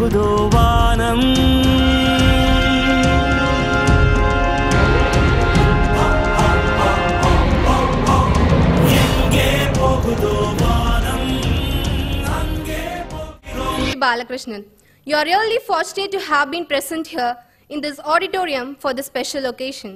போகுதோ வானம் எங்கே போகுதோ வானம் அங்கே போகிறோம் Sri Balakrishnan. You are really fortunate to have been present here in this auditorium for this special occasion.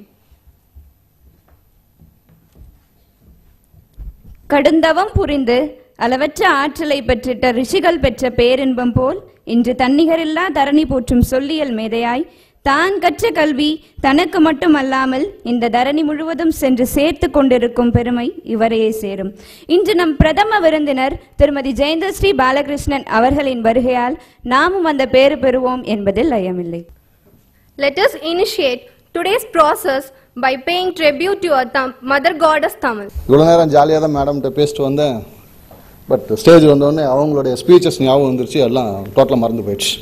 கடுந்தவம் புரிந்து அளவற்ற ஆற்றலை பெற்றிட்ட ரிஷிகள் பெற்ற பேரின்பம் போல் இன்று தன்னிகரில்லா தரணி போற்றும் சொல்லியல் மேதையாய் தான் கற்ற கல்வி தனக்கு மட்டுமல்லாமல் இந்த தரணி முழுவதும் சென்று சேர்த்து கொண்டிருக்கும் பெருமை இவரையே சேரும் இன்று நம் பிரதம விருந்தினர் திருமதி ஜெயந்தஸ்ரீ பாலகிருஷ்ணன் அவர்களின் வருகையால் நாமும் அந்த பேறு பெறுவோம் என்பதில் ஐயமில்லை Let us initiate today's process by paying tribute to our Tam- Mother Goddess Tamil. இவ்வளோ நேரம் ஜாலியாக தான் மேடம்கிட்ட பேசிட்டு வந்தேன் பட் ஸ்டேஜ் வந்தோடனே அவங்களுடைய ஸ்பீச்சஸ் ஞாபகம் வந்துருச்சு எல்லாம் டோட்டலாக மறந்து போயிடுச்சு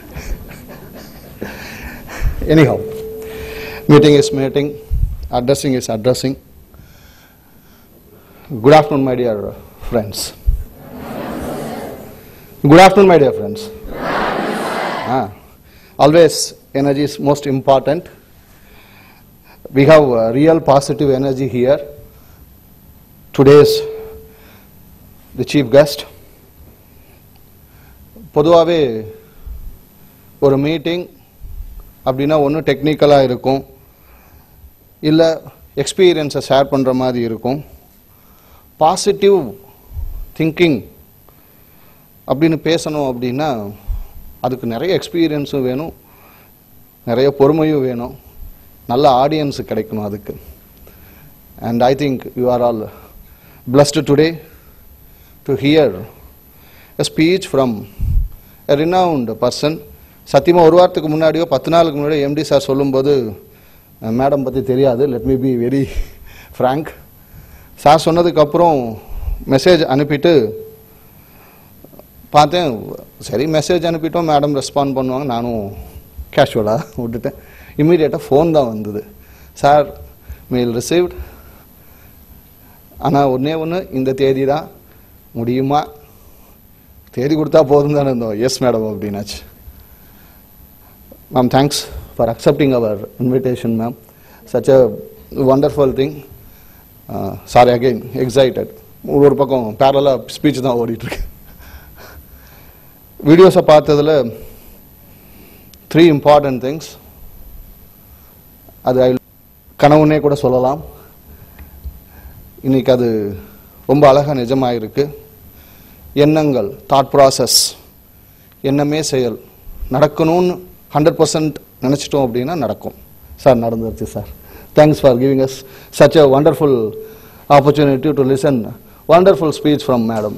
anyhow meeting is meeting addressing is addressing good afternoon my dear friends good afternoon my dear friends ah always energy is most important we have uh, real positive energy here. Today's the chief guest. பொதுவாகவே ஒரு meeting அப்படின்னா ஒன்று டெக்னிக்கலாக இருக்கும் இல்லை எக்ஸ்பீரியன்ஸை share பண்ணுற மாதிரி இருக்கும் பாசிட்டிவ் திங்கிங் அப்படின்னு பேசணும் அப்படின்னா அதுக்கு நிறைய எக்ஸ்பீரியன்ஸும் வேணும் நிறைய பொறுமையும் வேணும் நல்ல ஆடியன்ஸ் கிடைக்கணும் அதுக்கு and I think you are all blessed today to hear a speech from a renowned person சத்தியமாக ஒரு வாரத்துக்கு முன்னாடியோ பத்து நாளுக்கு முன்னாடி எம்டி சார் சொல்லும்போது மேடம் பற்றி தெரியாது let me be very frank sir சொன்னதுக்கப்புறம் மெசேஜ் அனுப்பிட்டு பார்த்தேன் சரி மெசேஜ் அனுப்பிட்டோம் மேடம் ரெஸ்பாண்ட் பண்ணுவாங்க நானும் கேஷுவலாக விட்டுட்டேன் இம்மீடியட்டாக ஃபோன் தான் வந்தது சார் மெயில் ரிசீவ்ட் ஆனால் ஒன்றே ஒன்று இந்த தேதி தான் முடியுமா தேதி கொடுத்தா போதும் தானே இருந்தோம் எஸ் மேடம் அப்படின்னாச்சு ma'am thanks for accepting our invitation ma'am such a wonderful thing sorry again excited ஒரு பக்கம் பேரலாக ஸ்பீச் தான் ஓடிட்டுருக்கு வீடியோஸை பார்த்ததில் த்ரீ இம்பார்ட்டன்ட் திங்ஸ் அது I- கனவுன்னே கூட சொல்லலாம் இன்னைக்கு அது ரொம்ப அழகாக நிஜமாயிருக்கு எண்ணங்கள் தாட் ப்ராசஸ் எண்ணமே செயல் நடக்கணும்னு ஹண்ட்ரட் பர்சன்ட் நினச்சிட்டோம் அப்படின்னா நடக்கும் சார் நடந்துருச்சு sir thanks for giving us such a wonderful opportunity to listen wonderful speech from madam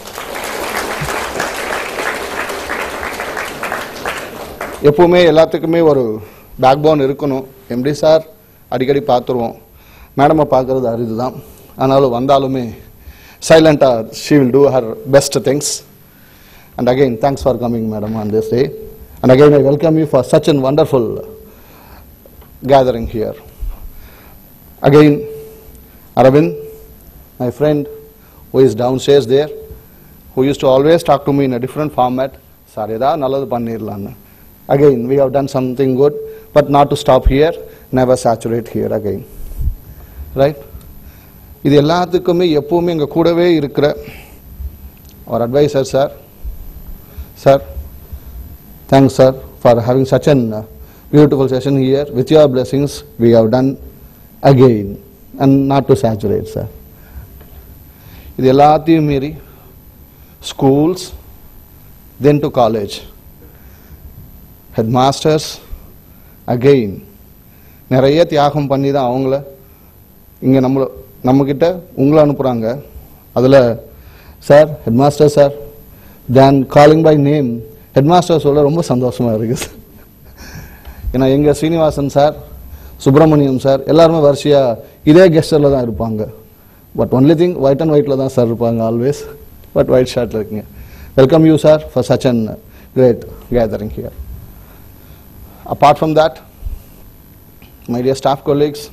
எப்பவுமே எல்லாத்துக்குமே ஒரு பேக் போன் இருக்கணும் எம்டி சார் அடிக்கடி பார்த்துருவோம் மேடமை பார்க்கறது அரிது தான் ஆனாலும் வந்தாலுமே சைலண்டாக she will do her best things and again thanks for coming madam on this day and again I welcome you for such an wonderful gathering here again Aravind my friend who is downstairs there, who used to always talk to me in a different format, sir ஏதாவது நல்லது பண்ணிடலான்னு again we have done something good but not to stop here never saturate here again right இது எல்லாத்துக்குமே எப்பவுமே எங்க கூடவே இருக்கிற அவர் advisor sir sir thanks sir for having such an beautiful session here with your blessings we have done again and not to saturate sir இது எல்லாத்தையும் மீறி schools then to college headmasters again நிறைய தியாகம் பண்ணி தான் அவங்கள இங்கே நம்மள நம்மக்கிட்ட உங்களை அனுப்புகிறாங்க அதில் sir headmaster sir then calling by name headmaster சொல்ல ரொம்ப சந்தோஷமாக இருக்குது சார் ஏன்னா எங்கள் சீனிவாசன் சார் சுப்பிரமணியம் சார் எல்லாருமே வரிசையாக இதே கெஸ்டரில் தான் இருப்பாங்க but only thing white and ஒயிட்டில் தான் சார் இருப்பாங்க ஆல்வேஸ் பட் ஒயிட் ஷர்ட்டில் இருக்குங்க welcome you sir for such an great gathering here apart from that my dear staff colleagues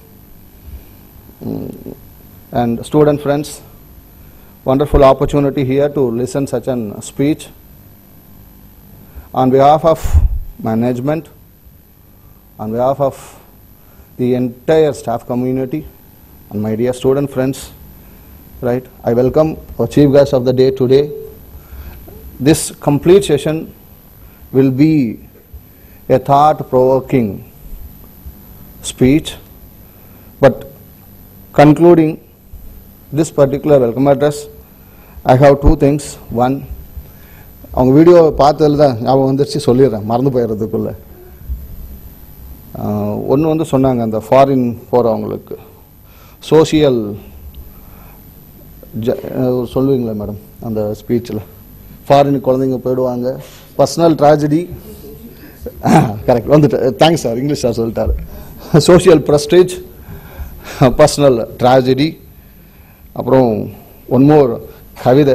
and student friends, wonderful opportunity here to listen such an speech. On behalf of management, on behalf of the entire staff community, and my dear student friends, right, I welcome our chief guest of the day today. This complete session will be a thought-provoking speech, but concluding this particular welcome address, I have two things. One, அவங்க video பார்த்ததுல தான் ஞாபகம் வந்துருச்சு சொல்லிடுறேன் மறந்து போயிடுறதுக்குள்ள ஒன்று வந்து சொன்னாங்க அந்த ஃபாரின் போகிறவங்களுக்கு சோஷியல் ஜ அஹ் சொல்லுவீங்களா மேடம் அந்த ஸ்பீச்சில் ஃபாரின் குழந்தைங்க போயிடுவாங்க பர்சனல் ட்ராஜடி கரெக்ட் வந்துட்டு தேங்க்ஸ் சார் இங்கிலீஷ் சார் சொல்லிட்டாரு சோஷியல் ப்ரெஸ்டேஜ் பர்சனல் ட்ராஜடி அப்புறம் ஒன் மோர் கவிதை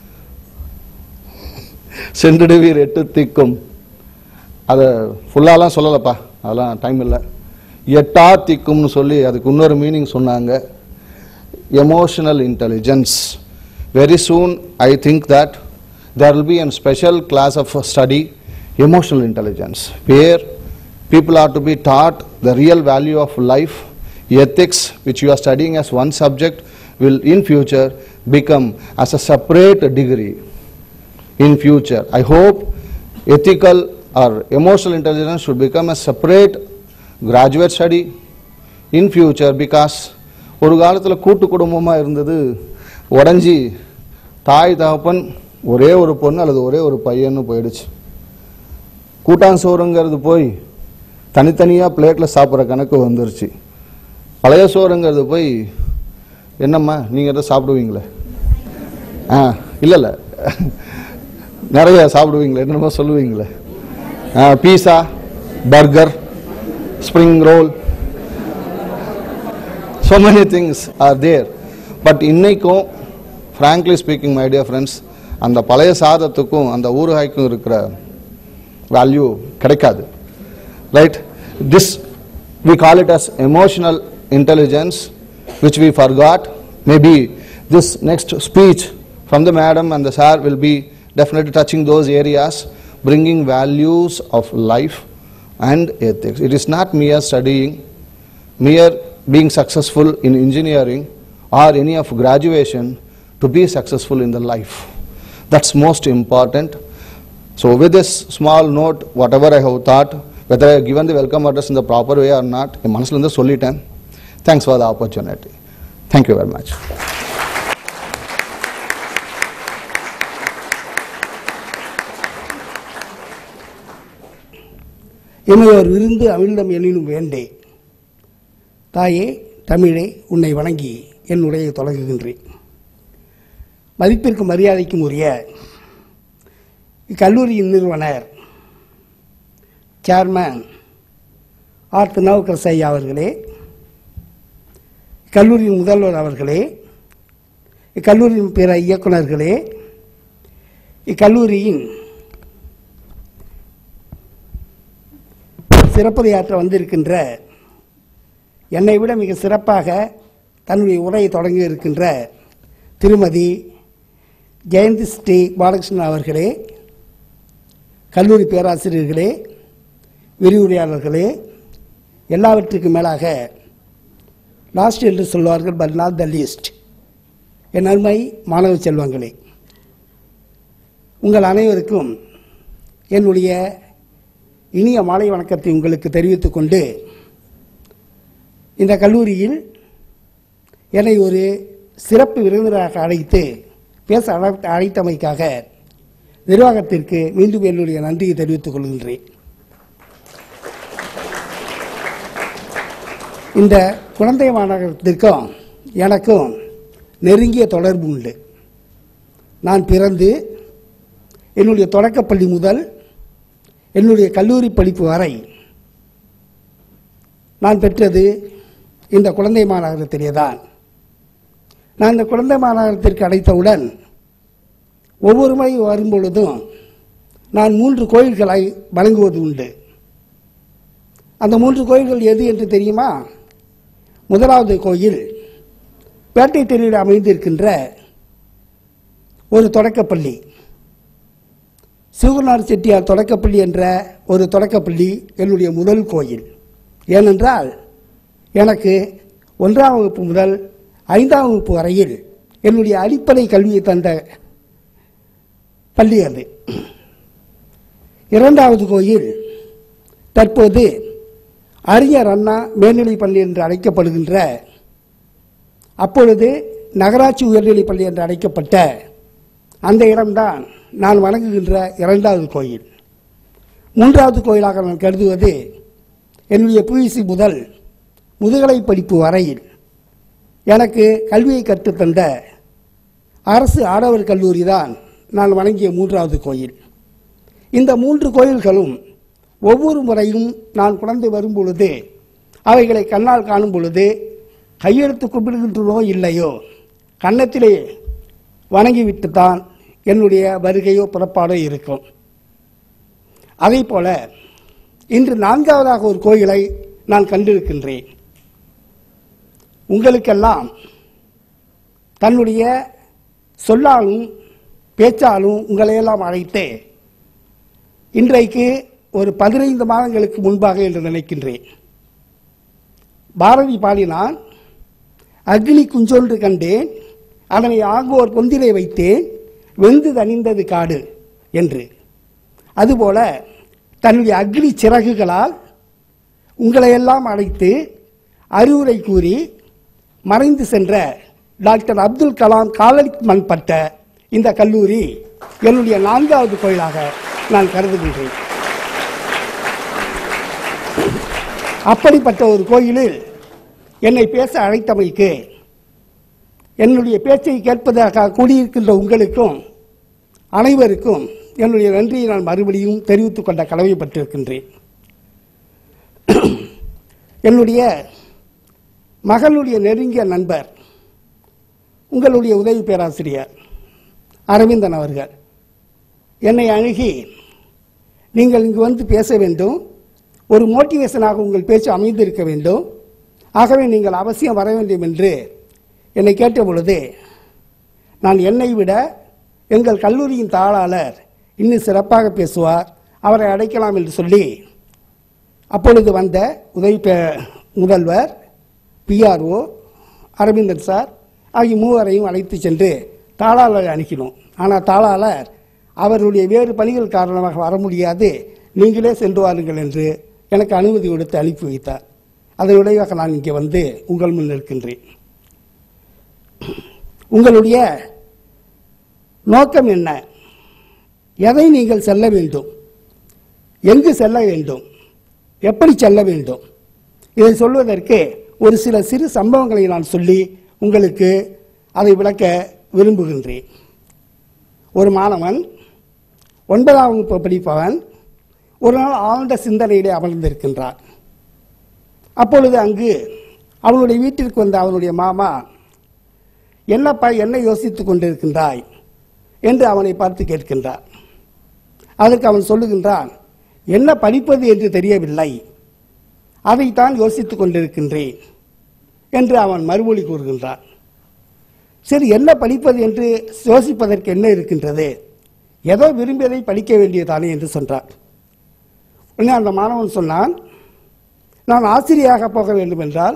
சென்றிடுவீர் எட்டு திக்கும் அதை ஃபுல்லாலாம் சொல்லலப்பா அதெல்லாம் டைம் இல்லை எட்டா திக்கும்னு சொல்லி அதுக்கு இன்னொரு மீனிங் சொன்னாங்க emotional intelligence very soon I think that there will be a special class of study emotional intelligence where people are to be taught the real value of life ethics which you are studying as one subject will in future become as a separate degree in future. I hope ethical or emotional intelligence should become a separate graduate study in future because ஒரு காலத்தில் கூட்டு குடும்பமாக இருந்தது உடஞ்சி தாய் தகப்பன் ஒரே ஒரு பொண்ணு அல்லது ஒரே ஒரு பையன்னு போயிடுச்சு கூட்டான் சோறுங்கிறது போய் தனித்தனியாக பிளேட்டில் சாப்பிட்ற கணக்கு வந்துருச்சு பழைய சோறுங்கிறது போய் என்னம்மா நீங்கள் எதை சாப்பிடுவீங்களே ஆ இல்லை இல்லை நிறைய சாப்பிடுவீங்களே என்னமோ சொல்லுவீங்களே pizza burger spring roll so many things are there but இன்னைக்கும் frankly speaking my dear friends அந்த பழைய சாதத்துக்கும் அந்த ஊறுகாய்க்கும் இருக்கிற வேல்யூ கிடைக்காது right this we call it as emotional intelligence which we forgot maybe this next speech from the madam and the sir will be definitely touching those areas bringing values of life and ethics it is not mere studying mere being successful in engineering or any of graduation to be successful in the life that's most important so with this small note whatever i have thought whether i have given the welcome address in the proper way or not என் மனசுல இருந்து சொல்லிட்டேன் thanks for the opportunity thank you very much என்னையோர் விருந்து அமிழ்தம் எனினும் வேண்டே தாயே தமிழே உன்னை வணங்கி என் உரையை தொடங்குகின்றேன் மதிப்பிற்கும் மரியாதைக்கும் உரிய இக்கல்லூரியின் நிறுவனர் சேர்மன் ஆர் திருநாவுக்கரசு ஐயா அவர்களே இக்கல்லூரியின் முதல்வர் அவர்களே இக்கல்லூரியின் பிற இயக்குனர்களே இக்கல்லூரியின் சிறப்புரையாற்ற வந்திருக்கின்ற என்னை விட மிக சிறப்பாக தன்னுடைய உரையை தொடங்கி இருக்கின்ற திருமதி ஜெயந்தி ஸ்ரீ பாலகிருஷ்ணன் அவர்களே கல்லூரி பேராசிரியர்களே விரிவுரையாளர்களே எல்லாவற்றுக்கும் மேலாக லாஸ்ட் என்று சொல்வார்கள் பட் நாட் த லீஸ்ட் என் அருமை மாணவ செல்வங்களே உங்கள் அனைவருக்கும் என்னுடைய இனிய மாலை வணக்கத்தை உங்களுக்கு தெரிவித்துக் கொண்டு இந்த கல்லூரியில் என்னை ஒரு சிறப்பு விருந்தினராக அழைத்து பேச அழை- அழைத்தமைக்காக நிர்வாகத்திற்கு மீண்டும் என்னுடைய நன்றியை தெரிவித்துக் கொள்கின்றேன் இந்த குழந்தை மாநகரத்திற்கும் எனக்கும் நெருங்கிய தொடர்பு உண்டு நான் பிறந்து என்னுடைய தொடக்கப்பள்ளி முதல் என்னுடைய கல்லூரி படிப்பு வரை நான் பெற்றது இந்த குழந்தை மாநகரத்திலே தான் நான் இந்த குழந்தை மாநகரத்திற்கு அழைத்தவுடன் ஒவ்வொரு முறை வரும்பொழுதும் நான் மூன்று கோயில்களை வழங்குவது உண்டு அந்த மூன்று கோயில்கள் எது என்று தெரியுமா முதலாவது கோயில் பேட்டை தெருவில் அமைந்திருக்கின்ற ஒரு தொடக்கப்பள்ளி சிவகுமார் செட்டியார் தொடக்கப்பள்ளி என்ற ஒரு தொடக்கப்பள்ளி என்னுடைய முதல் கோயில் ஏனென்றால் எனக்கு ஒன்றாம் வகுப்பு முதல் ஐந்தாம் வகுப்பு வரையில் என்னுடைய அடிப்படை கல்வியை தந்த பள்ளி அது இரண்டாவது கோயில் தற்போது அறிஞர் அண்ணா மேல்நிலைப் பள்ளி என்று அழைக்கப்படுகின்ற அப்பொழுது நகராட்சி உயர்நிலைப் பள்ளி என்று அழைக்கப்பட்ட அந்த இடம்தான் நான் வணங்குகின்ற இரண்டாவது கோயில் மூன்றாவது கோயிலாக நான் கருதுவது என்னுடைய பியூசி முதல் முதுகலை படிப்பு வரையில் எனக்கு கல்வியை கற்றுத்தந்த அரசு ஆடவர் கல்லூரி தான் நான் வணங்கிய மூன்றாவது கோயில் இந்த மூன்று கோயில்களும் ஒவ்வொரு முறையும் நான் குழந்தை வரும் பொழுது அவைகளை கண்ணால் காணும் பொழுது கையெழுத்து கும்பிடுகின்றனோ இல்லையோ கன்னத்திலே வணங்கிவிட்டு தான் என்னுடைய வருகையோ புறப்பாடோ இருக்கும் அதே போல இன்று நான்காவதாக ஒரு கோயிலை நான் கண்டிருக்கின்றேன் உங்களுக்கெல்லாம் தன்னுடைய சொல்லாலும் பேச்சாலும் உங்களையெல்லாம் அழைத்து இன்றைக்கு ஒரு பதினைந்து மாதங்களுக்கு முன்பாக என்று நினைக்கின்றேன் பாரதி பாடினான் அக்னி குஞ்சொன்று கண்டேன் அதனை ஆங்கோர் கொந்திலே வைத்தேன் வெந்து தணிந்தது காடு என்று அதுபோல தன்னுடைய அக்னி சிறகுகளால் உங்களையெல்லாம் அழைத்து அறிவுரை கூறி மறைந்து சென்ற டாக்டர் அப்துல் கலாம் காலடி மண்பட்ட இந்த கல்லூரி என்னுடைய நான்காவது கோயிலாக நான் கருதுகின்றேன் அப்படிப்பட்ட ஒரு கோயிலில் என்னை பேச அழைத்தமைக்கு என்னுடைய பேச்சை கேட்பதற்காக கூடியிருக்கின்ற உங்களுக்கும் அனைவருக்கும் என்னுடைய நன்றியை நான் மறுபடியும் தெரிவித்துக் கொண்ட கடமைப்பட்டிருக்கின்றேன் என்னுடைய மகளுடைய நெருங்கிய நண்பர் உங்களுடைய உதவி பேராசிரியர் அரவிந்தன் அவர்கள் என்னை அணுகி நீங்கள் இங்கு வந்து பேச வேண்டும் ஒரு மோட்டிவேஷனாக உங்கள் பேச்சு அமைந்திருக்க வேண்டும் ஆகவே நீங்கள் அவசியம் வர வேண்டும் என்று என்னை கேட்ட பொழுது நான் என்னை விட எங்கள் கல்லூரியின் தாளாளர் இன்னும் சிறப்பாக பேசுவார் அவரை அழைக்கலாம் என்று சொல்லி அப்பொழுது வந்த உதவி பே- முதல்வர் பிஆர்ஓ அரவிந்தன் சார் ஆகிய மூவரையும் அழைத்து சென்று தாளாளரை அணுகினோம் ஆனால் தாளாளர் அவருடைய வேறு பணிகள் காரணமாக வர முடியாது நீங்களே சென்று வாருங்கள் என்று எனக்கு அனுமதி கொடுத்து அனுப்பி வைத்தார் அதன் விளைவாக நான் இங்கே வந்து உங்கள் முன் நிற்கின்றேன் உங்களுடைய நோக்கம் என்ன எதை நீங்கள் செல்ல வேண்டும் எங்கு செல்ல வேண்டும் எப்படி செல்ல வேண்டும் இதை சொல்வதற்கு ஒரு சில சிறு சம்பவங்களை நான் சொல்லி உங்களுக்கு அதை விளக்க விரும்புகின்றேன் ஒரு மாணவன் ஒன்பதாம் வகுப்பு படிப்பவன் ஒரு நாள் ஆழ்ந்த சிந்தனையிலே அமர்ந்திருக்கின்றான் அப்பொழுது அங்கு அவனுடைய வீட்டிற்கு வந்த அவனுடைய மாமா என்னப்பா என்ன யோசித்துக் கொண்டிருக்கின்றாய் என்று அவனை பார்த்து கேட்கின்றார் அதற்கு அவன் சொல்லுகின்றான் என்ன படிப்பது என்று தெரியவில்லை அதைத்தான் யோசித்துக் கொண்டிருக்கின்றேன் என்று அவன் மறுமொழி கூறுகின்றான் சரி என்ன படிப்பது என்று யோசிப்பதற்கு என்ன இருக்கின்றது ஏதோ விரும்பியதை படிக்க வேண்டியதானே என்று சொன்னார் உடனே அந்த மாணவன் சொன்னான் நான் ஆசிரியராக போக வேண்டும் என்றால்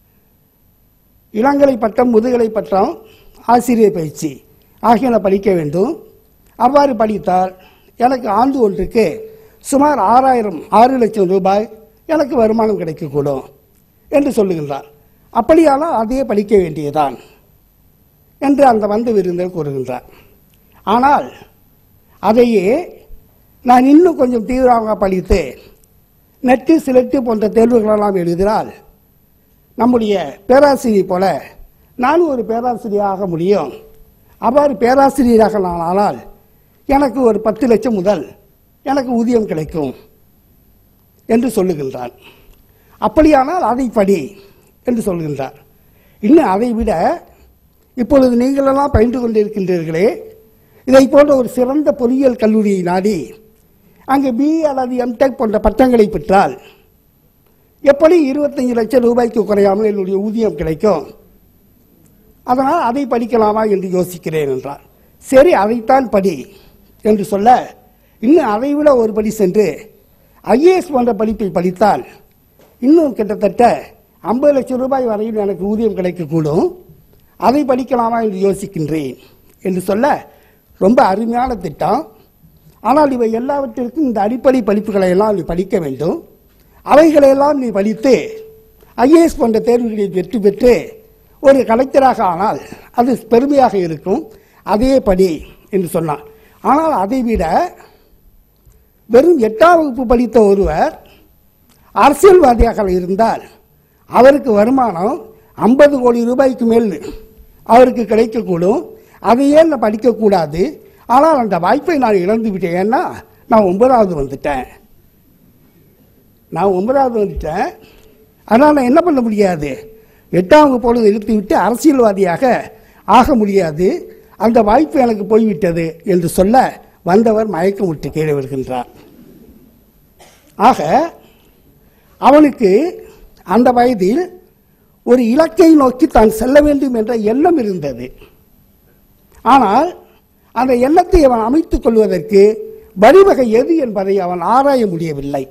இளங்கலை பட்டம் முதுகலை பட்டம் ஆசிரியர் பயிற்சி ஆகியன படிக்க வேண்டும் அவ்வாறு படித்தால் எனக்கு ஆண்டு ஒன்றுக்கு சுமார் ஆறாயிரம் ஆறு லட்சம் ரூபாய் எனக்கு வருமானம் கிடைக்கக்கூடும் என்று சொல்லுகின்றார் அப்படியானால் அதையே படிக்க வேண்டியதான் என்று அந்த வந்து விருந்தர் கூறுகின்றார் ஆனால் அதையே நான் இன்னும் கொஞ்சம் தீவிரமாக படித்து நெட்டு சிலட்டு போன்ற தேர்வுகளெல்லாம் எழுதினால் நம்முடைய பேராசிரியர் போல நானும் ஒரு பேராசிரியராக முடியும் அவ்வாறு பேராசிரியராக நான் ஆனால் எனக்கு ஒரு பத்து லட்சம் முதல் எனக்கு ஊதியம் கிடைக்கும் என்று சொல்லுகின்றான் அப்படியானால் அதை படி என்று சொல்கின்றார் இன்னும் அதை விட இப்பொழுது நீங்களெல்லாம் பயின்று கொண்டிருக்கின்றீர்களே இதை போன்ற ஒரு சிறந்த பொறியியல் கல்லூரியை நாடி அங்கே பிஇ அல்லது எம்டெக் போன்ற பட்டங்களை பெற்றால் எப்படி இருபத்தஞ்சு லட்சம் ரூபாய்க்கு குறையாமல் என்னுடைய ஊதியம் கிடைக்கும் அதனால் அதை படிக்கலாமா என்று யோசிக்கிறேன் என்றார் சரி அதைத்தான் படி என்று சொல்ல இன்னும் அதை விட ஒரு படி சென்று ஐஏஎஸ் போன்ற படிப்பை படித்தால் இன்னும் கிட்டத்தட்ட ஐம்பது லட்சம் ரூபாய் வரையில் எனக்கு ஊதியம் கிடைக்கக்கூடும் அதை படிக்கலாமா என்று யோசிக்கின்றேன் என்று சொல்ல ரொம்ப அருமையான திட்டம் ஆனால் இவை எல்லாவற்றிற்கும் இந்த அடிப்படை படிப்புகளை எல்லாம் நீ படிக்க வேண்டும் அவைகளையெல்லாம் நீ படித்து ஐஏஎஸ் போன்ற தேர்வுகளில் வெற்றி பெற்று ஒரு கலெக்டராக ஆனால் அது பெருமையாக இருக்கும் அதே படி என்று சொன்னார் ஆனால் அதை விட வெறும் எட்டாம் வகுப்பு படித்த ஒருவர் அரசியல்வாதியாக இருந்தால் அவருக்கு வருமானம் ஐம்பது கோடி ரூபாய்க்கு மேல் அவருக்கு கிடைக்கக்கூடும் அதை ஏன் நான் படிக்கக்கூடாது ஆனால் அந்த வாய்ப்பை நான் இழந்து விட்டேன் ஏன்னா நான் ஒன்பதாவது வந்துட்டேன் நான் ஒன்பதாவது வந்துட்டேன் அதனால் நான் என்ன பண்ண முடியாது எட்டாம் வகுப்போடு நிறுத்திவிட்டு அரசியல்வாதியாக ஆக முடியாது அந்த வாய்ப்பு எனக்கு போய்விட்டது என்று சொல்ல வந்தவர் மயக்கமுட்டு கீழே வருகின்றார் ஆக அவனுக்கு அந்த வயதில் ஒரு இலக்கை நோக்கி தான் செல்ல வேண்டும் என்ற எண்ணம் இருந்தது ஆனால் அந்த எண்ணத்தை அவன் அமைத்துக் கொள்வதற்கு வழிவகை எது என்பதை அவன் ஆராய முடியவில்லை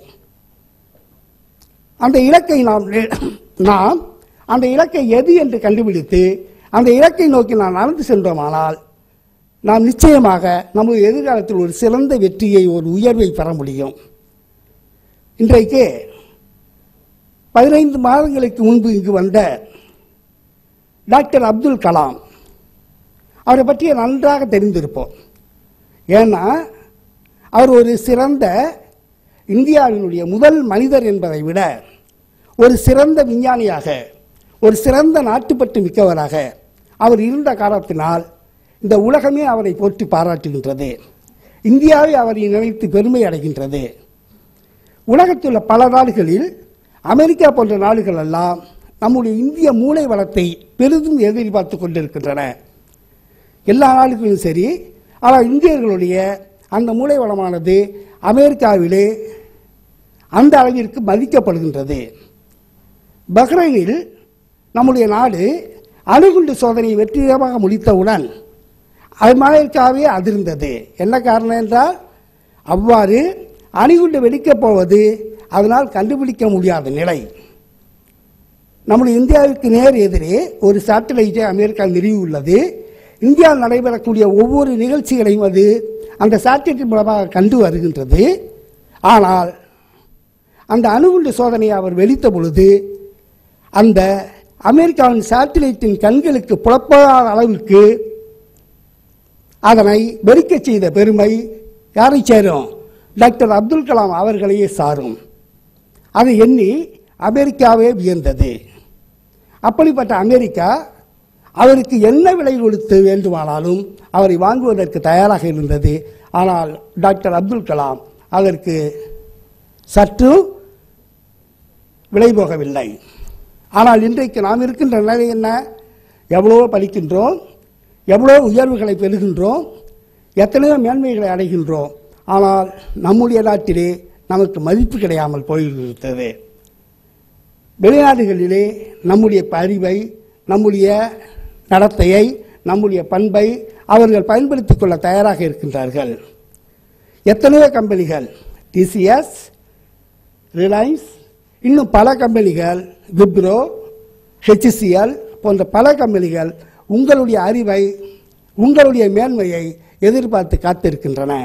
அந்த இலக்கை நாம் நே- நாம் அந்த இலக்கை எது என்று கண்டுபிடித்து அந்த இலக்கை நோக்கி நாம் நடந்து சென்றோமானால் நாம் நிச்சயமாக நமது எதிர்காலத்தில் ஒரு சிறந்த வெற்றியை ஒரு உயர்வை பெற முடியும் இன்றைக்கு பதினைந்து மாதங்களுக்கு முன்பு இங்கு வந்த டாக்டர் அப்துல் கலாம் அவரை பற்றி நன்றாக தெரிந்திருப்போம் ஏன்னா அவர் ஒரு சிறந்த இந்தியாவினுடைய முதல் மனிதர் என்பதை விட ஒரு சிறந்த விஞ்ஞானியாக ஒரு சிறந்த நாட்டுப்பற்று மிக்கவராக அவர் இருந்த காரணத்தினால் இந்த உலகமே அவரை போற்றி பாராட்டுகின்றது இந்தியாவை அவரை நினைத்து பெருமை அடைகின்றது உலகத்தில் உள்ள பல நாடுகளில் அமெரிக்கா போன்ற நாடுகள் எல்லாம் நம்முடைய இந்திய மூளை வளத்தை பெரிதும் எதிர்பார்த்து கொண்டிருக்கின்றன எல்லா நாடுகளிலும் சரி ஆனால் இந்தியர்களுடைய அந்த மூளை வளமானது அமெரிக்காவிலே அந்த அளவிற்கு மதிக்கப்படுகின்றது பஹ்ரைனில் நம்முடைய நாடு அணுகுண்டு சோதனையை வெற்றிகரமாக முடித்தவுடன் அமெரிக்காவே அதிர்ந்தது என்ன காரணம் என்றால் அவ்வாறு அணுகுண்டு வெடிக்கப் போவது அதனால் கண்டுபிடிக்க முடியாத நிலை நம்முடைய இந்தியாவிற்கு நேர் எதிரே ஒரு சேட்டலைட்டை அமெரிக்கா நிறுவியுள்ளது இந்தியாவில் நடைபெறக்கூடிய ஒவ்வொரு நிகழ்ச்சிகளையும் அது அந்த சேட்டலைட் மூலமாக கண்டு வருகின்றது ஆனால் அந்த அணுகுண்டு சோதனையை அவர் வெளித்த பொழுது அந்த அமெரிக்காவின் சேட்டலைட்டின் கண்களுக்கு புலப்படாத அளவிற்கு அதனை வெடிக்கச் செய்த பெருமை யாரை சேரும் டாக்டர் அப்துல் கலாம் அவர்களையே சாரும் அதை எண்ணி அமெரிக்காவே வியந்தது அப்படிப்பட்ட அமெரிக்கா அவருக்கு என்ன விலை கொடுத்து வேண்டுமானாலும் அவரை வாங்குவதற்கு தயாராக இருந்தது ஆனால் டாக்டர் அப்துல் கலாம் அதற்கு சற்று விலை போகவில்லை ஆனால் இன்றைக்கு நாம் இருக்கின்ற நிலை என்ன எவ்வளவோ படிக்கின்றோம் எவ்வளோ உயர்வுகளை பெறுகின்றோம் எத்தனையோ மேன்மைகளை அடைகின்றோம் ஆனால் நம்முடைய நாட்டிலே நமக்கு மதிப்பு கிடையாமல் போய்விட்டது வெளிநாடுகளிலே நம்முடைய அறிவை நம்முடைய நடத்தையை நம்முடைய பண்பை அவர்கள் பயன்படுத்திக் கொள்ள தயாராக இருக்கின்றார்கள் எத்தனையோ கம்பெனிகள் டிசிஎஸ் ரிலையன்ஸ் இன்னும் பல கம்பெனிகள் விப்ரோ ஹெச்சிசிஎல் போன்ற பல கம்பெனிகள் உங்களுடைய அறிவை உங்களுடைய மேன்மையை எதிர்பார்த்து காத்திருக்கின்றன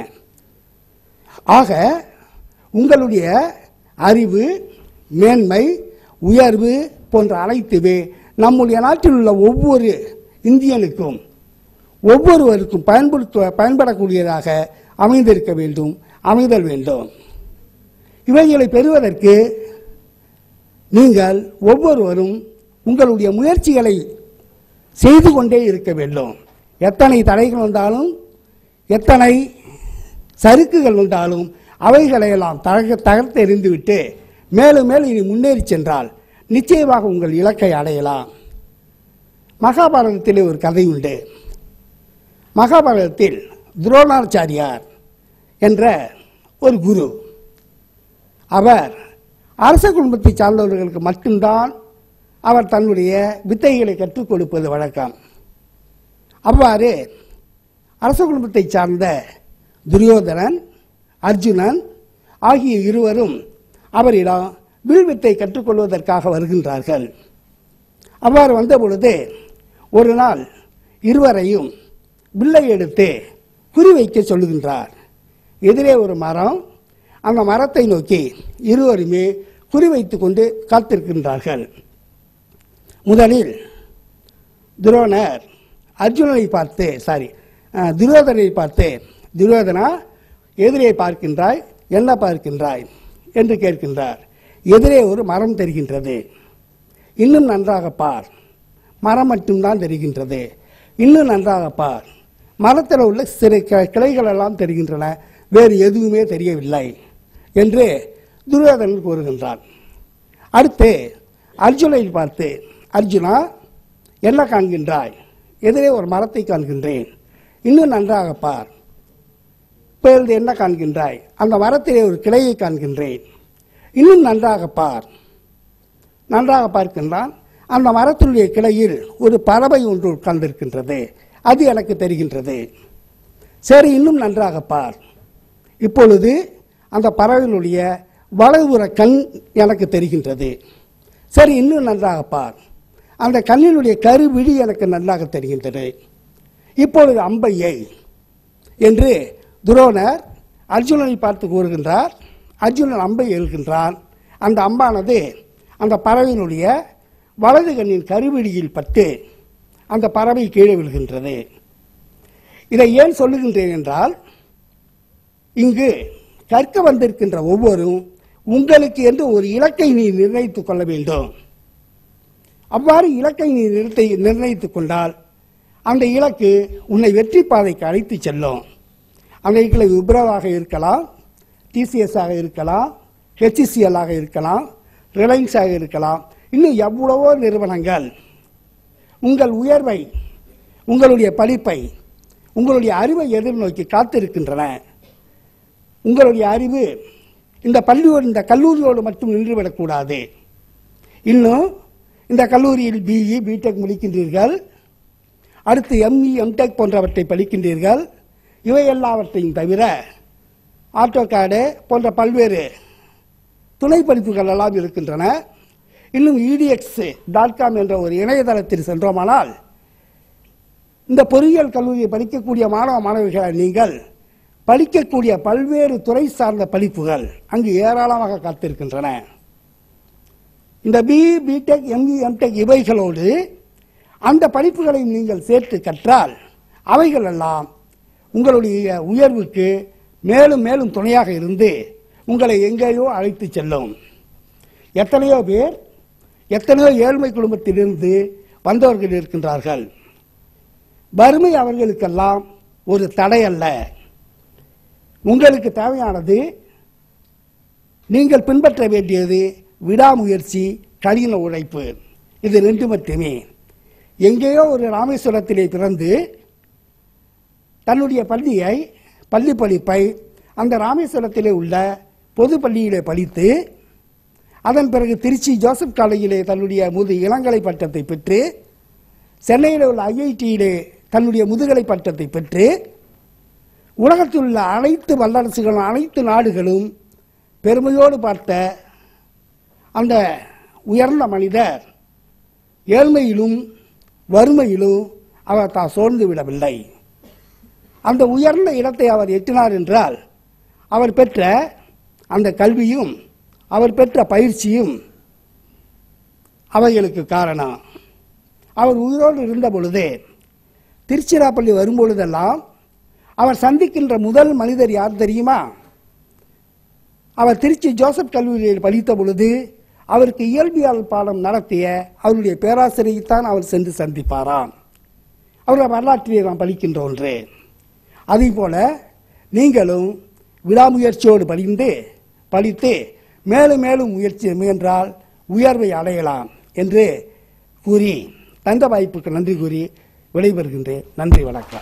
ஆக உங்களுடைய அறிவு மேன்மை உயர்வு போன்ற அனைத்துமே நம்முடைய நாட்டில் உள்ள ஒவ்வொரு இந்தியனுக்கும் ஒவ்வொருவருக்கும் பயன்படுத்த பயன்படக்கூடியதாக அமைந்திருக்க வேண்டும் அமைதல் வேண்டும் இவைகளை பெறுவதற்கு நீங்கள் ஒவ்வொருவரும் உங்களுடைய முயற்சிகளை செய்து கொண்டே இருக்க வேண்டும் எத்தனை தடைகள் வந்தாலும் எத்தனை சறுக்குகள் வந்தாலும் அவைகளையெல்லாம் தக தகர்த்து எறிந்துவிட்டு மேலும் மேலும் இனி முன்னேறி சென்றால் நிச்சயமாக உங்கள் இலக்கை அடையலாம் மகாபாரதத்திலே ஒரு கதை உண்டு மகாபாரதத்தில் துரோணாச்சாரியார் என்ற ஒரு குரு அவர் அரச குடும்பத்தை சார்ந்தவர்களுக்கு மட்டும்தான் அவர் தன்னுடைய வித்தைகளை கற்றுக் கொடுப்பது வழக்கம் அவ்வாறு அரச குடும்பத்தை சார்ந்த துரியோதனன் அர்ஜுனன் ஆகிய இருவரும் அவரிடம் வில்வித்தை கற்றுக்கொள்வதற்காக வருகின்றார்கள் அவ்வாறு வந்த பொழுது ஒரு நாள் இருவரையும் வில்லை எடுத்து குறிவைக்க சொல்லுகின்றார் எதிரே ஒரு மரம் அந்த மரத்தை நோக்கி இருவருமே குறிவைத்துக் கொண்டு காத்திருக்கின்றார்கள் முதலில் துரோணர் அர்ஜுனனை பார்த்து சாரி அஹ், துரியோதனை பார்த்து துரியோதனா எதிரே பார்க்கின்றாய் என்ன பார்க்கின்றாய் என்று கேட்கின்றார் எதிரே ஒரு மரம் தெரிகின்றது இன்னும் நன்றாக பார் மரம் மட்டும்தான் தெரிகின்றது இன்னும் நன்றாக பார் மரத்தில் உள்ள சிறு கி- கிளைகள் எல்லாம் தெரிகின்றன வேறு எதுவுமே தெரியவில்லை என்று துரியோதனன் கூறுகின்றான் அடுத்து அர்ஜுனை பார்த்து அர்ஜுனா என்ன காண்கின்றாய் எதிரே ஒரு மரத்தை காண்கின்றேன் இன்னும் நன்றாக பார் இப்பொழுது என்ன காண்கின்றாய் அந்த மரத்திலே ஒரு கிளையை காண்கின்றேன் இன்னும் நன்றாக பார் நன்றாக பார்க்கின்றான் அந்த மரத்தினுடைய கிளையில் ஒரு பறவை ஒன்று உட்கார்ந்திருக்கின்றது அது எனக்கு தெரிகின்றது சரி இன்னும் நன்றாக பார் இப்பொழுது அந்த பறவையினுடைய வலதுபுற கண் எனக்கு தெரிகின்றது சரி இன்னும் நன்றாக பார் அந்த கண்ணினுடைய கருவிழி எனக்கு நன்றாக தெரிகின்றது இப்பொழுது அம்பையை என்று துரோணர் அர்ஜுனனை பார்த்து கூறுகின்றார் அர்ஜுனன் அம்பை எழுகின்றான் அந்த அம்பானது அந்த பறவையினுடைய வலது கண்ணின் கருவிழியில் பட்டு அந்த பறவை கீழே விழுகின்றது இதை ஏன் சொல்லுகின்றேன் என்றால் இங்கு கற்க வந்திருக்கின்ற ஒவ்வொரும் உங்களுக்கு என்று ஒரு இலக்கை நீ நிர்ணயித்துக் கொள்ள வேண்டும் அவ்வாறு இலக்கை நீ நிறுத்தை நிர்ணயித்துக் கொண்டால் அந்த இலக்கு உன்னை வெற்றி பாதைக்கு அழைத்து செல்லும் அந்த இலக்கு விப்ரோவாக இருக்கலாம் டிசிஎஸ் ஆக இருக்கலாம் ஹெச்சிசிஎல் ஆக இருக்கலாம் ரிலையன்ஸ் ஆக இருக்கலாம் இன்னும் எவ்வளவோ நிறுவனங்கள் உங்கள் உயர்வை உங்களுடைய படிப்பை உங்களுடைய அறிவை எதிர்நோக்கி காத்திருக்கின்றன உங்களுடைய அறிவு இந்த பள்ளியோடு இந்த கல்லூரியோடு மட்டும் நின்றுவிடக்கூடாது இன்னும் இந்த கல்லூரியில் பிஇ பிடெக் முடிக்கின்றீர்கள் அடுத்து எம்இ எம்டெக் போன்றவற்றை படிக்கின்றீர்கள் இவை எல்லாவற்றையும் தவிர ஆட்டோ கார்டு போன்ற பல்வேறு துணை படிப்புகள் எல்லாம் இருக்கின்றன இன்னும் இடிஎக்ஸ் டாட் காம் என்ற ஒரு இணையதளத்தில் சென்றோமானால் இந்த பொறியியல் கல்லூரியை படிக்கக்கூடிய மாணவ மாணவிகளை நீங்கள் படிக்கக்கூடிய பல்வேறு துறை சார்ந்த படிப்புகள் அங்கு ஏராளமாக காத்திருக்கின்றன இந்த பி பிடெக் எம்இ எம்டெக் இவைகளோடு அந்த படிப்புகளை நீங்கள் சேர்த்து கற்றால் அவைகள் எல்லாம் உங்களுடைய உயர்வுக்கு மேலும் மேலும் துணையாக இருந்து உங்களை எங்கேயோ அழைத்து செல்லும் எத்தனையோ பேர் எத்தனையோ ஏழ்மை குடும்பத்திலிருந்து வந்தவர்கள் இருக்கின்றார்கள் வறுமை அவர்களுக்கெல்லாம் ஒரு தடை அல்ல உங்களுக்கு தேவையானது நீங்கள் பின்பற்ற வேண்டியது விடாமுயற்சி கடின உழைப்பு இது ரெண்டு மட்டுமே எங்கேயோ ஒரு ராமேஸ்வரத்திலே பிறந்து தன்னுடைய பள்ளியை பள்ளி படிப்பை அந்த ராமேஸ்வரத்திலே உள்ள பொது பள்ளியிலே படித்து அதன் பிறகு திருச்சி ஜோசப் காலேஜிலே தன்னுடைய முது இளங்கலை பட்டத்தை பெற்று சென்னையில் உள்ள ஐஐடியிலே தன்னுடைய முதுகலை பட்டத்தை பெற்று உலகத்தில் உள்ள அனைத்து வல்லரசுகளும் அனைத்து நாடுகளும் பெருமையோடு பார்த்த அந்த உயர்ந்த மனிதர் ஏழ்மையிலும் வறுமையிலும் அவர் தான் சோர்ந்து விடவில்லை அந்த உயர்ந்த இடத்தை அவர் எட்டினார் என்றால் அவர் பெற்ற அந்த கல்வியும் அவர் பெற்ற பயிற்சியும் அவைகளுக்கு காரணம் அவர் உயிரோடு இருந்த பொழுதே திருச்சிராப்பள்ளி வரும்பொழுதெல்லாம் அவர் சந்திக்கின்ற முதல் மனிதர் யார் தெரியுமா அவர் திருச்சி ஜோசப் கல்லூரியில் படித்த பொழுது அவருக்கு இயல்பியல் பாடம் நடத்திய அவருடைய பேராசிரியைத்தான் அவர் சென்று சந்திப்பாராம் அவருடைய வரலாற்றிலே நாம் படிக்கின்ற ஒன்று அதே போல நீங்களும் விடாமுயற்சியோடு படிந்து படித்து மேலும் மேலும் முயற்சி முயன்றால் உயர்வை அடையலாம் என்று கூறி தந்த வாய்ப்புக்கு நன்றி கூறி விடைபெறுகின்றேன் நன்றி வணக்கம்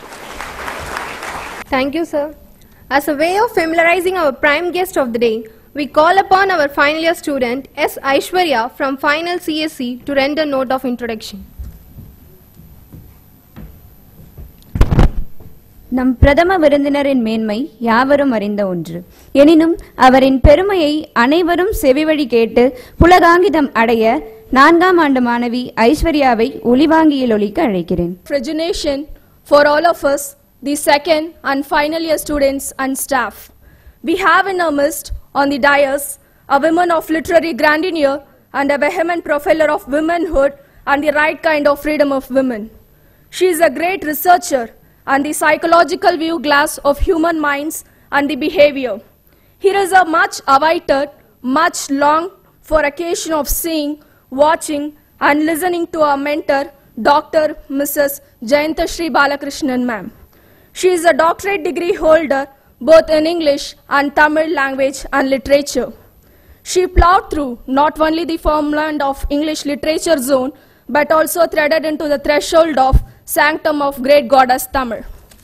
Thank you, sir. As a way of familiarizing our prime guest of the day, we call upon our final year student S. Aishwarya from Final CSC to render note of introduction. நம் பிரதம விருந்தினரின் மேன்மை யாவரும் அறிந்த ஒன்று எனினும் அவரின் பெருமையை அனைவரும் செவிவழி கேட்டு புலகாங்கிதம் அடைய நான்காம் ஆண்டு மாணவி ஐஸ்வர்யாவை ஒளிவாங்கியில் ஒலிக்க அழைக்கிறேன் Frigidation for all of us, the second and final year students and staff. We have in our midst on the dais a woman of literary grandeur and a vehement profiler of womanhood and the right kind of freedom of women. She is a great researcher and the psychological view glass of human minds and the behavior. Here is a much awaited, much longed for occasion of seeing, watching, and listening to our mentor, Dr. Mrs. Jayanta Shri Balakrishnan ma'am. She is a doctorate degree holder both in English and Tamil language and literature. She plowed through not only the farmland of English literature zone, but also threaded into the threshold of sanctum of great goddess Tamil.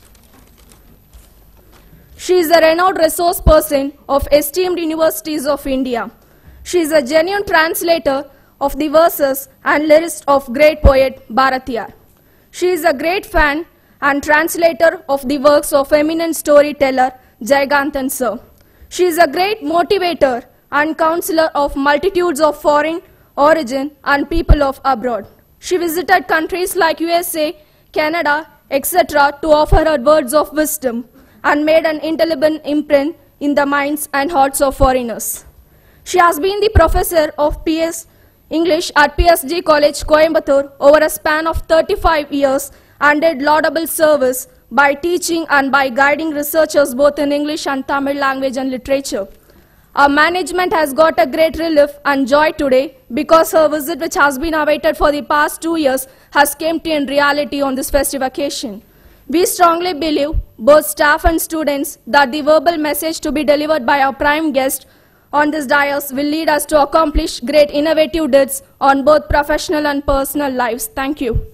She is a renowned resource person of esteemed universities of India. She is a genuine translator of the verses and lyrist of great poet Bharatiyar. She is a great fan and translator of the works of eminent storyteller Jaygantan Sir. She is a great motivator and counselor of multitudes of foreign origin and people of abroad. She visited countries like USA, Canada, etc. to offer her words of wisdom and made an indelible imprint in the minds and hearts of foreigners. She has been the professor of PS English at PSG College, Coimbatore over a span of 35 years and did laudable service by teaching and by guiding researchers both in English and Tamil language and literature. Our management has got a great relief and joy today because her visit, which has been awaited for the past two years, has come to in reality on this festive occasion. We strongly believe, both staff and students, that the verbal message to be delivered by our prime guest on this dais will lead us to accomplish great innovative deeds on both professional and personal lives. Thank you.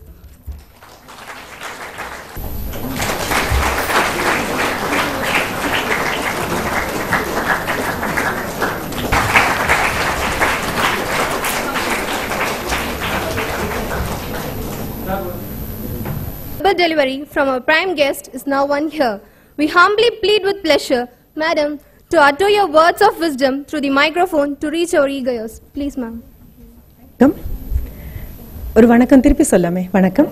Verbal delivery from our prime guest is now on here. We humbly plead with pleasure, Madam, to utter your words of wisdom through the microphone to reach our eager ears. Please, ma'am. வணக்கம் ஒரு வணக்கம் திருப்பி சொல்லாமே வணக்கம்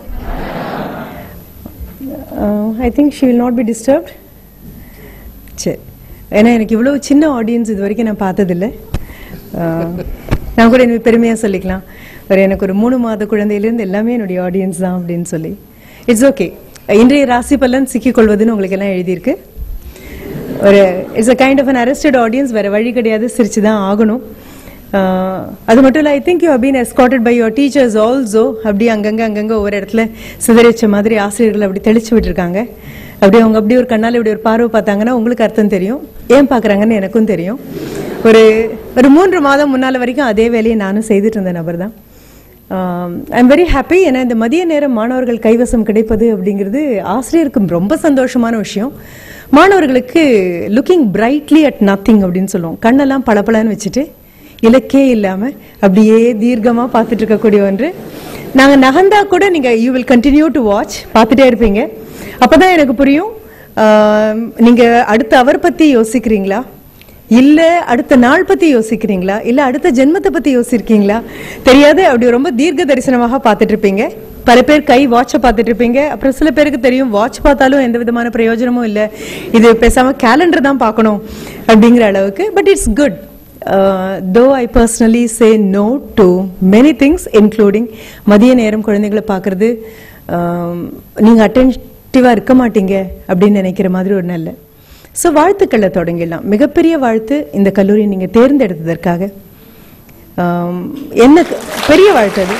I think she will not be disturbed சரி ஏன்னா எனக்கு இவ்வளோ சின்ன ஆடியன்ஸ் இது வரைக்கும் நான் பார்த்ததில்ல Uh, நான் கூட எனக்கு பெருமையாக சொல்லிக்கலாம் ஒரு எனக்கு ஒரு மூணு மாத குழந்தையிலேருந்து எல்லாமே என்னுடைய ஆடியன்ஸ் தான் அப்படின்னு சொல்லி இட்ஸ் ஓகே இன்றைய ராசி பலன் சிக்கிக்கொள்வதுன்னு உங்களுக்கு எல்லாம் எழுதியிருக்கு ஒரு it's a kind of an arrested audience வேற வழி கிடையாது சிரிச்சு தான் ஆகணும் ஆஹ் அது மட்டும் இல்லை I think you been escorted by your teachers also அப்படி அங்கங்க அங்கங்க ஒவ்வொரு இடத்துல சிதறிச்ச மாதிரி ஆசிரியர்கள் அப்படி தெளிச்சு விட்டுருக்காங்க அப்படி அவங்க அப்படி ஒரு கண்ணால் இப்படி ஒரு பார்வை பார்த்தாங்கன்னா உங்களுக்கு அர்த்தம் தெரியும் ஏன் பார்க்குறாங்கன்னு எனக்கும் தெரியும் ஒரு ஒரு மூன்று மாதம் முன்னால் வரைக்கும் அதே வேலையை நானும் செய்துட்டு இருந்த நபர் தான் ஐ எம் வெரி ஹாப்பி ஏன்னா இந்த மதிய நேரம் மாணவர்கள் கைவசம் கிடைப்பது அப்படிங்கிறது ஆசிரியருக்கு ரொம்ப சந்தோஷமான விஷயம் மாணவர்களுக்கு லுக்கிங் பிரைட்லி அட் நத்திங் அப்படின்னு சொல்லுவோம் கண்ணெல்லாம் பளபளன்னு வச்சுட்டு இலக்கே இல்லாம அப்படியே தீர்க்கமா பார்த்துட்டு இருக்கக்கூடிய ஒன்று நாங்க நகர்ந்தா கூட நீங்க you will continue to watch பார்த்துட்டே இருப்பீங்க அப்பதான் எனக்கு புரியும் ஆஹ், நீங்க அடுத்த அவர் பத்தி யோசிக்கிறீங்களா இல்ல அடுத்த நாள் பத்தி யோசிக்கிறீங்களா இல்ல அடுத்த ஜென்மத்தை பத்தி யோசிக்கிறீங்களா தெரியாது அப்படி ரொம்ப தீர்க்க தரிசனமாக பார்த்துட்டு இருப்பீங்க பல பேர் கை வாட்சை பார்த்துட்டு இருப்பீங்க அப்புறம் சில பேருக்கு தெரியும் வாட்ச் பார்த்தாலும் எந்த விதமான பிரயோஜனமும் இல்லை இது பேசாம கேலண்டர் தான் பார்க்கணும் அப்படிங்கிற அளவுக்கு but it's good though I personally say no to many things including மதிய நேரம் குழந்தைகளை பார்க்கறது நீங்க அட்டென்டிவா இருக்க மாட்டீங்க அப்படின்னு நினைக்கிற மாதிரி ஒரு நல்ல ஸோ வாழ்த்துக்களை தொடங்கிடலாம் மிகப்பெரிய வாழ்த்து இந்த கல்லூரி நீங்க தேர்ந்தெடுத்ததற்காக ஆம், என்ன க- பெரிய வாழ்த்து அது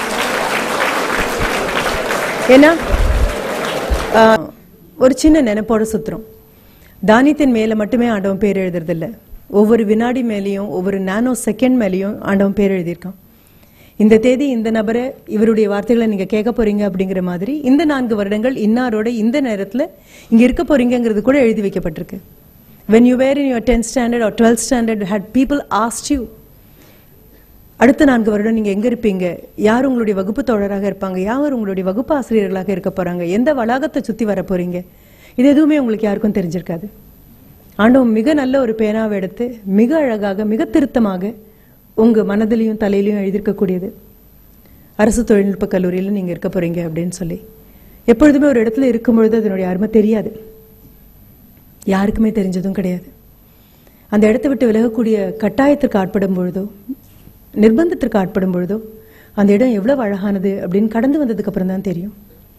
ஏன்னா ஆ, ஒரு சின்ன நினைப்போட சுத்துறோம் தானியத்தின் மேல மட்டுமே ஆண்டவன் பேர் எழுதுறதில்ல ஒவ்வொரு வினாடி மேலேயும் ஒவ்வொரு நானோ செகண்ட் மேலேயும் ஆண்டவன் பேர் எழுதியிருக்கான் இந்த தேதி இந்த நபரை இவருடைய வார்த்தைகளை நீங்க கேட்க போறீங்க அப்படிங்கிற மாதிரி இந்த நான்கு வருடங்கள் இன்னாரோட இந்த நேரத்துல இங்க இருக்க போறீங்கிறது கூட எழுதி வைக்கப்பட்டிருக்கு when you were in your 10th standard or 12th standard had people asked you அடுத்த நான்கு வருடம் நீங்க எங்க இருப்பீங்க யார் உங்களுடைய வகுப்பு தோழராக இருப்பாங்க யார் உங்களுடைய வகுப்பு ஆசிரியர்களாக இருக்க போறாங்க எந்த வளாகத்தை சுத்தி வர போறீங்க இது எதுவுமே உங்களுக்கு யாருக்கும் தெரிஞ்சிருக்காது ஆண்டவன் மிக நல்ல ஒரு பேனாவை எடுத்து மிக அழகாக மிக திருத்தமாக உங்க மனதிலையும் தலையிலையும் எழுதியிருக்கக்கூடியது அரசு தொழில்நுட்ப கல்லூரியில் நீங்க இருக்க போறீங்க அப்படின்னு சொல்லி எப்பொழுதுமே ஒரு இடத்துல இருக்கும் பொழுது அதனுடைய அருமை தெரியாது யாருக்குமே தெரிஞ்சதும் கிடையாது அந்த இடத்தை விட்டு விலகக்கூடிய கட்டாயத்திற்கு ஆட்படும் பொழுதோ நிர்பந்தத்திற்கு ஆட்படும் பொழுதோ அந்த இடம் எவ்வளவு அழகானது அப்படின்னு கடந்து வந்ததுக்கு அப்புறம் தான் தெரியும்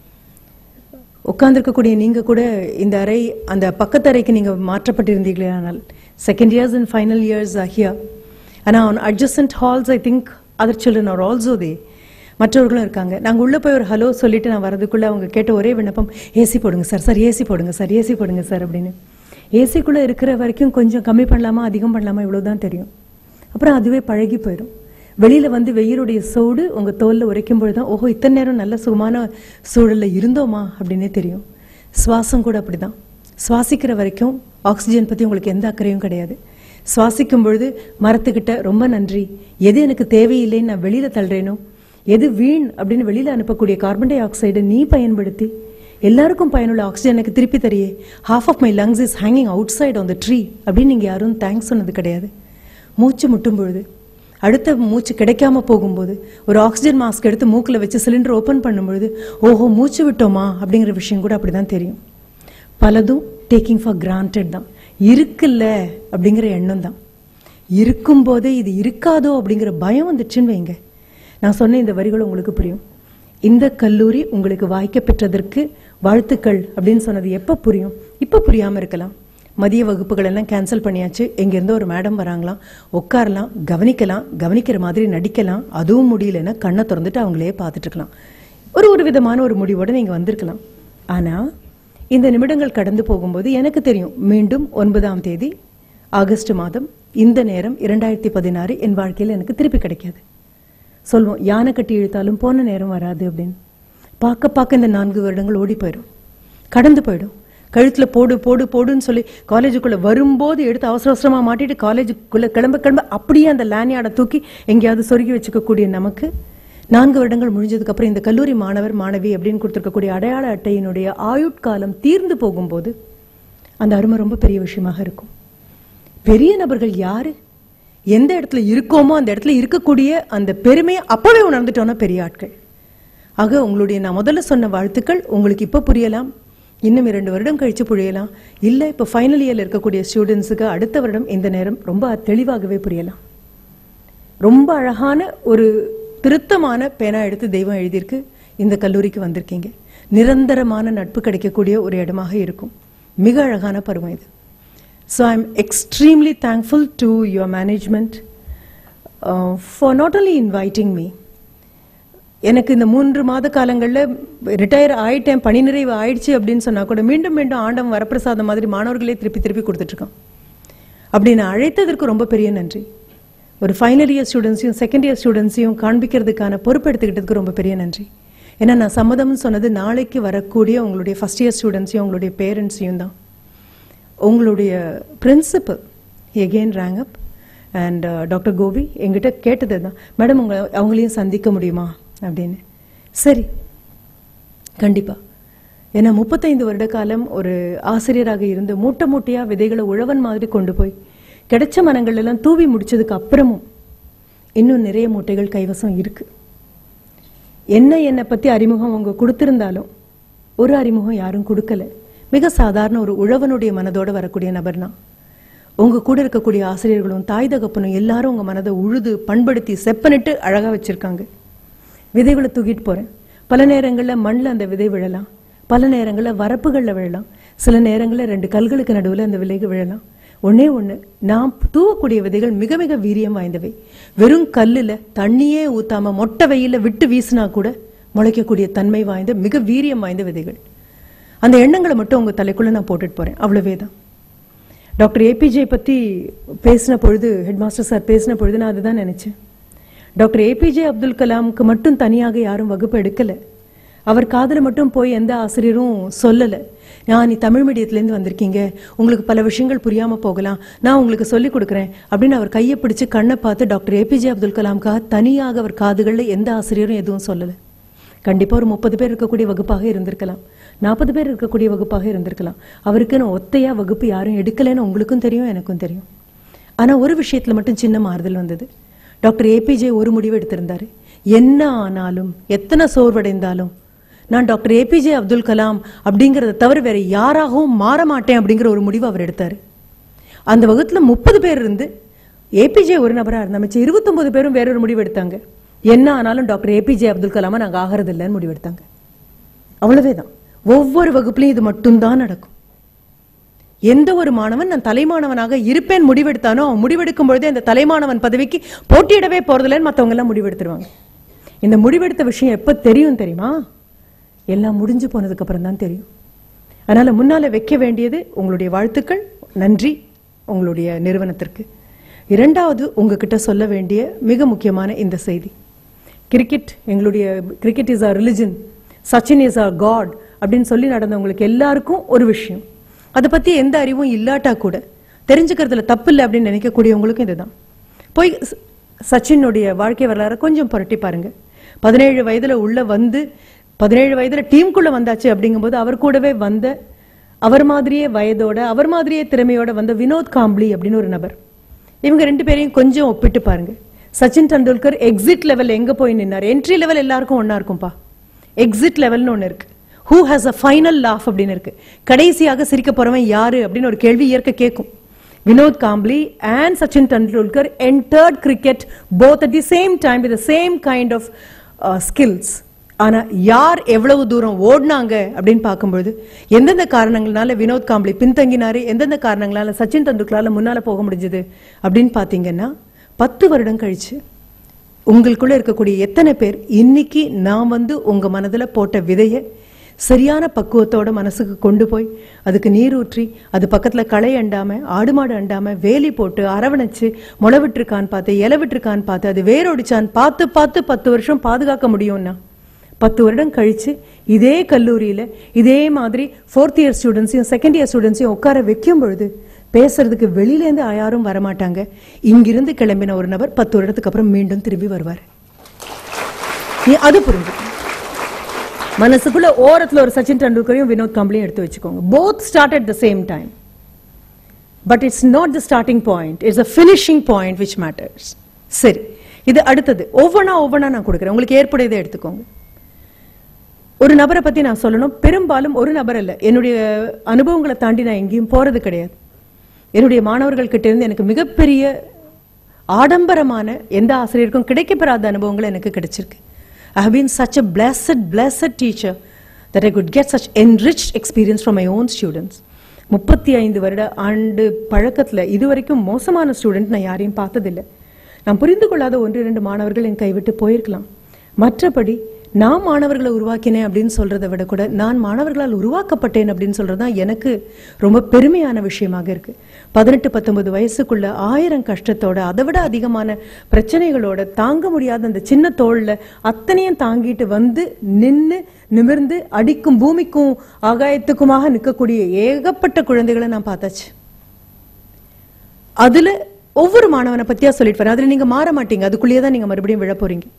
உட்கார்ந்திருக்கக்கூடிய நீங்க கூட இந்த அறை அந்த பக்கத்து அறைக்கு நீங்க மாற்றப்பட்டிருந்தீர்களே ஆனால் second years and final years here ஆனால் on adjacent halls I think other children are also they மற்றவர்களும் இருக்காங்க நாங்கள் உள்ளே போய் ஒரு ஹலோ சொல்லிட்டு நான் வரதுக்குள்ள அவங்க கேட்ட ஒரே விண்ணப்பம் ஏசி போடுங்க சார் சார் ஏசி போடுங்க சார் ஏசி போடுங்க சார் அப்படின்னு ஏசிக்குள்ளே இருக்கிற வரைக்கும் கொஞ்சம் கம்மி பண்ணலாமா அதிகம் பண்ணலாமா இவ்வளவுதான் தெரியும் அப்புறம் அதுவே பழகி போயிடும் வெளியில வந்து வெயிலுடைய சூடு உங்க தோல்ல உரைக்கும் பொழுது தான் ஓஹோ இத்தனை நேரம் நல்ல சுகமான சூழல்ல இருந்தோமா அப்படின்னே தெரியும் சுவாசம் கூட அப்படிதான் சுவாசிக்கிற வரைக்கும் ஆக்சிஜன் பத்தி உங்களுக்கு எந்த அக்கறையும் கிடையாது சுவாசிக்கும் பொழுது மரத்துக்கிட்ட ரொம்ப நன்றி எது எனக்கு தேவையில்லைன்னு நான் வெளியில தள்ளுறேனோ எது வீண் அப்படின்னு வெளியில அனுப்பக்கூடிய கார்பன் டை ஆக்சைடை நீ பயன்படுத்தி எல்லாருக்கும் பயனுள்ள ஆக்சிஜன் எனக்கு திருப்பி தரியே half of my lungs is hanging outside on the tree அப்படின்னு நீங்க யாரும் தேங்க்ஸ் சொன்னது கிடையாது மூச்சு முட்டும் பொழுது அடுத்த மூச்சு கிடைக்காம போகும்போது ஒரு ஆக்சிஜன் மாஸ்க் எடுத்து மூக்கில் வச்சு சிலிண்டர் ஓப்பன் பண்ணும்பொழுது ஓஹோ மூச்சு விட்டோமா அப்படிங்கிற விஷயம் கூட அப்படிதான் தெரியும் பலதும் டேக்கிங் ஃபார் கிராண்டட் தான் இருக்குல்ல அப்படிங்கிற எண்ணம் தான் இருக்கும்போதே இது இருக்காதோ அப்படிங்கிற பயம் வந்துச்சுன்னு வைங்க நான் சொன்ன இந்த வரிகள் உங்களுக்கு புரியும் இந்த கல்லூரி உங்களுக்கு வாய்க்க பெற்றதற்கு வாழ்த்துக்கள் அப்படின்னு சொன்னது எப்ப புரியும் இப்ப புரியாம இருக்கலாம் மதிய வகுப்புகள் எல்லாம் கேன்சல் பண்ணியாச்சு இருந்து ஒரு மேடம் வராங்களாம் உட்காரலாம் கவனிக்கலாம் கவனிக்கிற மாதிரி நடிக்கலாம் அதுவும் முடியலன்னா கண்ணை திறந்துட்டு அவங்களே பார்த்துட்டு இருக்கலாம் ஒரு ஒரு விதமான ஒரு முடிவோட நீங்க வந்திருக்கலாம் ஆனா இந்த நிமிடங்கள் கடந்து போகும்போது எனக்கு தெரியும் மீண்டும் ஒன்பதாம் தேதி ஆகஸ்ட் மாதம் இந்த நேரம் இரண்டாயிரத்தி பதினாறு என் வாழ்க்கையில் எனக்கு திருப்பி கிடைக்காது சொல்லுவோம் யானை கட்டி இழுத்தாலும் போன நேரம் வராது அப்படின்னு பார்க்க பார்க்க இந்த நான்கு வருடங்கள் ஓடி போயிடும் கடந்து போயிடும் கழுத்துல போடு போடு போடுன்னு சொல்லி காலேஜுக்குள்ள வரும்போது எடுத்து அவசர அவசரமா மாட்டிட்டு காலேஜுக்குள்ள கிளம்ப கிளம்ப அப்படியே அந்த லேனியாட தூக்கி எங்கேயாவது சொருகி வச்சுக்கக்கூடிய நமக்கு நான்கு வருடங்கள் முடிஞ்சதுக்கு அப்புறம் இந்த கல்லூரி மாணவர் மாணவி அப்படின்னு கொடுத்துருக்கக்கூடிய அடையாள அட்டையினுடைய ஆயுட்காலம் தீர்ந்து போகும்போது அந்த அருமை ரொம்ப பெரிய விஷயமாக இருக்கும் பெரிய நபர்கள் யாரு எந்த இடத்துல இருக்கோமோ அந்த இடத்துல இருக்கக்கூடிய அந்த பெருமையை அப்பவே உணர்ந்துட்டோம்னா பெரிய ஆட்கள் ஆக உங்களுடைய நான் முதல்ல சொன்ன வாழ்த்துக்கள் உங்களுக்கு இப்ப புரியலாம் இன்னும் இரண்டு வருடம் கழிச்சு புரியலாம் இல்ல இப்ப ஃபைனல் இயர்ல இருக்கக்கூடிய ஸ்டூடெண்ட்ஸுக்கு அடுத்த வருடம் இந்த நேரம் ரொம்ப தெளிவாகவே புரியலாம் ரொம்ப அழகான ஒரு திருத்தமான பேனா எடுத்து தெய்வம் எழுதியிருக்கு இந்த கல்லூரிக்கு வந்திருக்கீங்க நிரந்தரமான நட்பு கிடைக்கக்கூடிய ஒரு இடமாக இருக்கும் மிக அழகான பருவம் இது so I am extremely thankful to your management for not only inviting me எனக்கு இந்த மூன்று மாத காலங்களில் ரிட்டையர் ஆயிட்டேன் பணி நிறைவு ஆயிடுச்சு அப்படின்னு சொன்னா கூட மீண்டும் மீண்டும் ஆண்டவன் வரப்பிரசாதம் மாதிரி மாணவர்களே திருப்பி திருப்பி கொடுத்துட்டு இருக்கான் அப்படி நான் அழைத்ததற்கு ரொம்ப பெரிய நன்றி ஒரு ஃபைனல் இயர் ஸ்டூடெண்ட்ஸையும் செகண்ட் இயர் ஸ்டூடெண்ட்ஸையும் காண்பிக்கிறதுக்கான பொறுப்பு எடுத்துக்கிட்டதுக்கு ரொம்ப பெரிய நன்றி ஏன்னா நான் சம்மதம்னு சொன்னது நாளைக்கு வரக்கூடிய உங்களுடைய ஃபர்ஸ்ட் இயர் ஸ்டூடெண்ட்ஸையும் உங்களுடைய பேரண்ட்ஸையும் தான் உங்களுடைய principal again rang up and doctor Gopi எங்கிட்ட கேட்டது தான் மேடம் உங்களை அவங்களையும் சந்திக்க முடியுமா அப்படின்னு சரி கண்டிப்பா ஏன்னா முப்பத்தைந்து வருட காலம் ஒரு ஆசிரியராக இருந்து மூட்டை மூட்டையா விதைகளை உழவன் மாதிரி கொண்டு போய் கிடைச்ச மரங்கள் எல்லாம் தூவி முடிச்சதுக்கு அப்புறமும் இன்னும் நிறைய மூட்டைகள் கைவசம் இருக்கு என்ன என்னை பத்தி அறிமுகம் அவங்க கொடுத்திருந்தாலும் ஒரு அறிமுகம் யாரும் கொடுக்கல மிக சாதாரண ஒரு உழவனுடைய மனதோட வரக்கூடிய நபர் நான் உங்க கூட இருக்கக்கூடிய ஆசிரியர்களும் தாய் தகப்பனும் எல்லாரும் உங்க மனதை உழுது பண்படுத்தி செப்பனிட்டு அழகா வச்சிருக்காங்க விதைகளை தூக்கிட்டு போறேன் பல நேரங்கள்ல மண்ணில் அந்த விதை விழலாம் பல நேரங்கள்ல வரப்புகள்ல விழலாம் சில நேரங்கள்ல ரெண்டு கல்களுக்கு நடுவுல அந்த விதைகள் விழலாம் ஒண்ணே ஒண்ணு நாம் தூவக்கூடிய விதைகள் மிக மிக வீரியம் வாய்ந்தவை வெறும் கல்லுல தண்ணியே ஊத்தாம மொட்டை வெயில விட்டு வீசினா கூட முளைக்கக்கூடிய தன்மை வாய்ந்த மிக வீரியம் வாய்ந்த விதைகள் அந்த எண்ணங்களை மட்டும் உங்க தலைக்குள்ள நான் போட்டுட்டு போறேன் அவ்வளவே தான் டாக்டர் ஏபிஜே பத்தி பேசின பொழுது ஹெட்மாஸ்டர் சார் பேசின பொழுது நான் அதுதான் நினைச்சேன் டாக்டர் ஏபிஜே அப்துல் கலாமுக்கு மட்டும் தனியாக யாரும் வகுப்பு எடுக்கல அவர் காதுல மட்டும் போய் எந்த ஆசிரியரும் சொல்லல நான் நீ தமிழ் மீடியத்திலேருந்து வந்திருக்கீங்க உங்களுக்கு பல விஷயங்கள் புரியாம போகலாம் நான் உங்களுக்கு சொல்லிக் கொடுக்குறேன் அப்படின்னு அவர் கையை பிடிச்சு கண்ணை பார்த்து டாக்டர் ஏபிஜே அப்துல் கலாம்காக தனியாக அவர் காதுகள்ல எந்த ஆசிரியரும் எதுவும் சொல்லல கண்டிப்பா ஒரு முப்பது பேர் இருக்கக்கூடிய வகுப்பாக இருந்திருக்கலாம் நாற்பது பேர் இருக்கக்கூடிய வகுப்பாக இருந்திருக்கலாம் அவருக்குன்னு ஒத்தையா வகுப்பு யாரும் எடுக்கலைன்னு உங்களுக்கும் தெரியும் எனக்கும் தெரியும் ஆனா ஒரு விஷயத்துல மட்டும் சின்ன மாறுதல் வந்தது டாக்டர் ஏபிஜே ஒரு முடிவு எடுத்திருந்தாரு என்ன ஆனாலும் எத்தனை சோர்வடைந்தாலும் நான் டாக்டர் ஏபிஜே அப்துல் கலாம் அப்படிங்கறத தவிர வேற யாராகவும் மாற மாட்டேன் அப்படிங்கிற ஒரு முடிவு அவர் எடுத்தாரு அந்த வகுத்துல முப்பது பேர் இருந்து ஏபிஜே ஒரு நபரா இருந்தா மிச்சம் இருபத்தொன்பது பேரும் வேற ஒரு முடிவு எடுத்தாங்க என்ன ஆனாலும் டாக்டர் ஏபிஜே அப்துல் கலாமா நாங்க ஆகிறது இல்லைன்னு முடிவு எடுத்தாங்க அவ்வளவேதான் ஒவ்வொரு வகுப்புலயும் இது மட்டும்தான் நடக்கும் எந்த ஒரு மாணவன் நான் தலைமாணவனாக இருப்பேன் முடிவெடுத்தானோ அவன் முடிவெடுக்கும் பொழுதே அந்த தலைமாணவன் பதவிக்கு போட்டியிடவே போறதில்லைன்னு மத்தவங்க எல்லாம் முடிவெடுத்துருவாங்க இந்த முடிவெடுத்த விஷயம் எப்ப தெரியும் தெரியுமா எல்லாம் முடிஞ்சு போனதுக்கு அப்புறம் தான் தெரியும் அதனால முன்னால வைக்க வேண்டியது உங்களுடைய வாழ்த்துக்கள் நன்றி உங்களுடைய நிறுவனத்திற்கு இரண்டாவது உங்ககிட்ட சொல்ல வேண்டிய மிக முக்கியமான இந்த செய்தி கிரிக்கெட் எங்களுடைய cricket is our religion Sachin is our god அப்படின்னு சொல்லி நடந்தவங்களுக்கு எல்லாருக்கும் ஒரு விஷயம் அதை பத்தி எந்த அறிவும் இல்லாட்டா கூட தெரிஞ்சுக்கிறதுல தப்பு இல்லை அப்படின்னு நினைக்கக்கூடியவங்களுக்கும் இதுதான் போய் ச- சச்சினுடைய வாழ்க்கை வரலாறு கொஞ்சம் புரட்டி பாருங்க பதினேழு வயதுல உள்ள வந்து பதினேழு வயதுல டீமுக்குள்ள வந்தாச்சு அப்படிங்கும்போது அவர் கூடவே வந்த அவர் மாதிரியே வயதோட அவர் மாதிரியே திறமையோட வந்த வினோத் காம்ப்ளி அப்படின்னு ஒரு நபர் இவங்க ரெண்டு பேரையும் கொஞ்சம் ஒப்பிட்டு பாருங்க சச்சின் டெண்டுல்கர் எக்ஸிட் லெவல் எங்க போய் நின்னார் என்ட்ரி லெவல் எல்லாருக்கும் ஒண்ணா இருக்கும்பா எக்ஸிட் லெவல்னு ஒண்ணு இருக்கு who has a final laugh அப்படின்னு இருக்கு கடைசியாக சிரிக்க போறவன் யாரு அப்படின்னு ஒரு கேள்வி இயற்கை கேட்கும் Vinod Kambli and Sachin Tendulkar entered cricket both at the same time with same kind of skills ஆனா யார் எவ்வளவு தூரம் ஓடினாங்க அப்படின்னு பார்க்கும்பொழுது எந்தெந்த காரணங்களால வினோத் காம்ப்ளி பின்தங்கினாரு எந்தெந்த காரணங்களால சச்சின் டெண்டுல்கரால முன்னால போக முடிஞ்சது அப்படின்னு பாத்தீங்கன்னா பத்து வருடம் கழிச்சு உங்களுக்குள்ள இருக்கக்கூடிய எத்தனை பேர் இன்னைக்கு நான் வந்து உங்க மனதுல போட்ட விதைய சரியான பக்குவத்தோட மனசுக்கு கொண்டு போய் அதுக்கு நீர் ஊற்றி அது பக்கத்துல களை அண்டாம ஆடு மாடு அண்டாம வேலி போட்டு அரவணைச்சு முளை விட்டுருக்கான்னு பார்த்து இலை விட்டுருக்கான்னு பார்த்து அது வேரோடிச்சான்னு பார்த்து பார்த்து பத்து வருஷம் பாதுகாக்க முடியும்னா பத்து வருடம் கழிச்சு இதே கல்லூரியில இதே மாதிரி ஃபோர்த் இயர் ஸ்டூடெண்ட்ஸையும் செகண்ட் இயர் ஸ்டூடெண்ட்ஸையும் உட்கார வைக்கும் பொழுது பேசுறதுக்கு வெளியிலேருந்து யாரும் வரமாட்டாங்க இங்கிருந்து கிளம்பின ஒரு நபர் பத்து வருடத்துக்கு அப்புறம் மீண்டும் திரும்பி வருவார் நீ அது புரிஞ்சு மனசுக்குள்ள ஓரத்துல ஒரு சச்சின் டெண்டுல்கரையும் வினோத் காம்ப்ளியும் எடுத்து வச்சுக்கோங்க both start at the same time but it's not the starting point it's a finishing point which matters சரி இது அடுத்தது ஒவ்வொன்றா ஒவ்வொன்றா நான் கொடுக்குறேன் உங்களுக்கு ஏற்புடையதை எடுத்துக்கோங்க ஒரு நபரை பத்தி நான் சொல்லணும் பெரும்பாலும் ஒரு நபர் அல்ல என்னுடைய அனுபவங்களை தாண்டி நான் எங்கேயும் போறது கிடையாது என்னுடைய மாணவர்கள் கிட்ட இருந்து எனக்கு மிகப்பெரிய ஆடம்பரமான எந்த ஆசிரியருக்கும் கிடைக்கப்பெறாத அனுபவங்கள் எனக்கு கிடைச்சிருக்கு ஐ have been such a blessed blessed teacher that I could get such enriched experience from my own students முப்பத்தி ஐந்து வருட ஆண்டு பழக்கத்துல இதுவரைக்கும் மோசமான ஸ்டூடெண்ட் நான் யாரையும் பார்த்ததில்லை நான் புரிந்து கொள்ளாத ஒன்று இரண்டு மாணவர்கள் என் கைவிட்டு போயிருக்கலாம் மற்றபடி நான் மாணவர்களை உருவாக்கினேன் அப்படின்னு சொல்றதை விட கூட நான் மாணவர்களால் உருவாக்கப்பட்டேன் அப்படின்னு சொல்றது தான் எனக்கு ரொம்ப பெருமையான விஷயமாக இருக்கு பதினெட்டு பத்தொன்பது வயசுக்குள்ள ஆயிரம் கஷ்டத்தோட அதை விட அதிகமான பிரச்சனைகளோட தாங்க முடியாத அந்த சின்ன தோல்ல அத்தனையும் தாங்கிட்டு வந்து நின்னு நிமிர்ந்து அடிக்கும் பூமிக்கும் ஆகாயத்துக்குமாக நிற்கக்கூடிய ஏகப்பட்ட குழந்தைகளை நான் பார்த்தாச்சு அதுல ஒவ்வொரு மாணவனை பத்தியா சொல்லிட்டு வரேன் அதுல நீங்க மாற மாட்டீங்க அதுக்குள்ளேயே தான் நீங்க மறுபடியும் விழ போறீங்க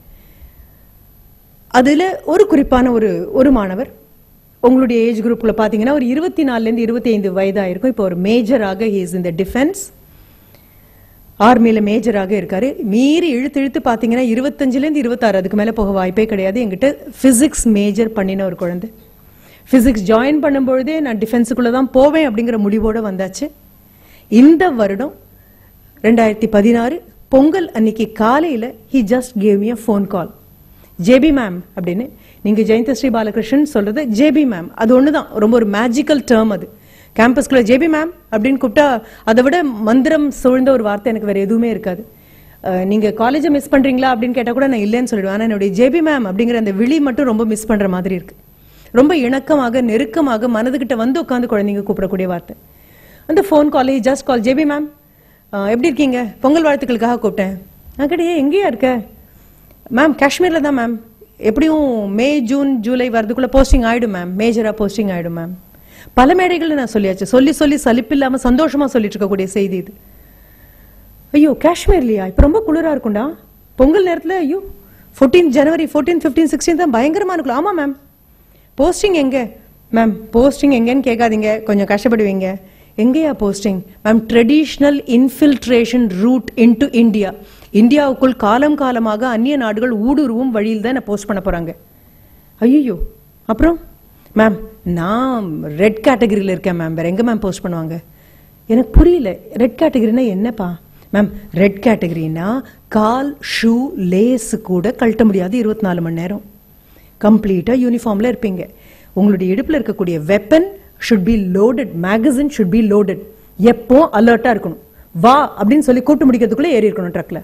அதுல ஒரு குறிப்பான ஒரு ஒரு மாணவர் உங்களுடைய ஏஜ் குரூப்ல பாத்தீங்கன்னா ஒரு இருபத்தி நாலுல இருந்து இருபத்தி ஐந்து வயதாயிருக்கும் இப்போ ஒரு மேஜராக ஹீஸ் இந்த டிஃபென்ஸ் ஆர்மியில மேஜராக இருக்காரு மீறி இழுத்து இழுத்து பாத்தீங்கன்னா இருபத்தஞ்சுல இருந்து இருபத்தாறு அதுக்கு மேல போக வாய்ப்பே கிடையாது என்கிட்ட பிசிக்ஸ் மேஜர் பண்ணின ஒரு குழந்தை பிசிக்ஸ் ஜாயின் பண்ணும்பொழுதே நான் டிஃபென்ஸுக்குள்ள தான் போவேன் அப்படிங்கிற முடிவோட வந்தாச்சு இந்த வருடம் ரெண்டாயிரத்தி பதினாறு பொங்கல் அன்னைக்கு காலையில he just gave me a phone call JP ma'am அப்படின்னு நீங்க ஜெயந்த ஸ்ரீ பாலகிருஷ்ணன் சொல்றது ஜேபி மேம் அது ஒண்ணுதான் ரொம்ப ஒரு மேஜிக்கல் டேர்ம் அது கேம்பஸ்குள்ள ஜேபி மேம் அப்படின்னு கூப்பிட்டா அதை விட மந்திரம் சூழ்ந்த ஒரு வார்த்தை எனக்கு வேற எதுவுமே இருக்காது அஹ், நீங்க காலேஜை மிஸ் பண்றீங்களா அப்படின்னு கேட்டா கூட நான் இல்லைன்னு சொல்லிடுவேன் ஆனா என்னுடைய ஜேபி மேம் அப்படிங்கிற அந்த விழி மட்டும் ரொம்ப மிஸ் பண்ற மாதிரி இருக்கு ரொம்ப இணக்கமாக நெருக்கமாக மனதுகிட்ட வந்து உட்காந்து குழந்தைங்க கூப்பிடக்கூடிய வார்த்தை அந்த phone call just call JP ma'am எப்படி இருக்கீங்க பொங்கல் வாழ்த்துக்களுக்காக கூப்பிட்டேன் நான் கிடையே எங்கேயா இருக்க மேம் காஷ்மீர்ல தான் மேம் எப்படியும் மே ஜூன் ஜூலை வரதுக்குள்ள போஸ்டிங் ஆயிடும் மேம் மேஜரா போஸ்டிங் ஆயிடும் மேம் பல மேடைகள்ல நான் சொல்லியாச்சு சொல்லி சொல்லி சலிப்பில்லாம சந்தோஷமா சொல்லிட்டு இருக்கக்கூடிய செய்தி இது ஐயோ காஷ்மீர்லையா இப்ப ரொம்ப குளிரா இருக்கும்டா பொங்கல் நேரத்துல ஐயோ ஃபோர்டீன் ஜனவரி ஃபோர்டீன் ஃபிஃப்டீன் சிக்ஸ்டீன் தான் பயங்கரமா இருக்கும் ஆமா மேம் போஸ்டிங் எங்க மேம் போஸ்டிங் எங்கன்னு கேட்காதீங்க கொஞ்சம் கஷ்டப்படுவீங்க எங்கேயா posting ma'am traditional infiltration route into India இந்தியாவுக்குள் காலம் காலமாக அந்நிய நாடுகள் ஊடுருவும் வழியில் தான் போஸ்ட் பண்ண போறாங்க ஐயோ அப்புறம் மேம் நான் ரெட் கேட்டகரியில் இருக்கேன் மேம் வேற எங்க மேம் போஸ்ட் பண்ணுவாங்க எனக்கு புரியல ரெட் கேட்டகரினா என்னப்பா மேம் ரெட் கேட்டகரினா கால் ஷூ லேஸ் கூட கழட்ட முடியாது இருபத்தி நாலு மணி நேரம் கம்ப்ளீட்டா யூனிஃபார்ம்ல இருப்பீங்க உங்களுடைய இடுப்புல இருக்கக்கூடிய weapon should be loaded magazine should be loaded எப்போ அலர்ட்டா இருக்கணும் வா அப்படின்னு சொல்லி கூட்டு முடிக்கிறதுக்குள்ள ஏறி இருக்கணும் ட்ரக்ல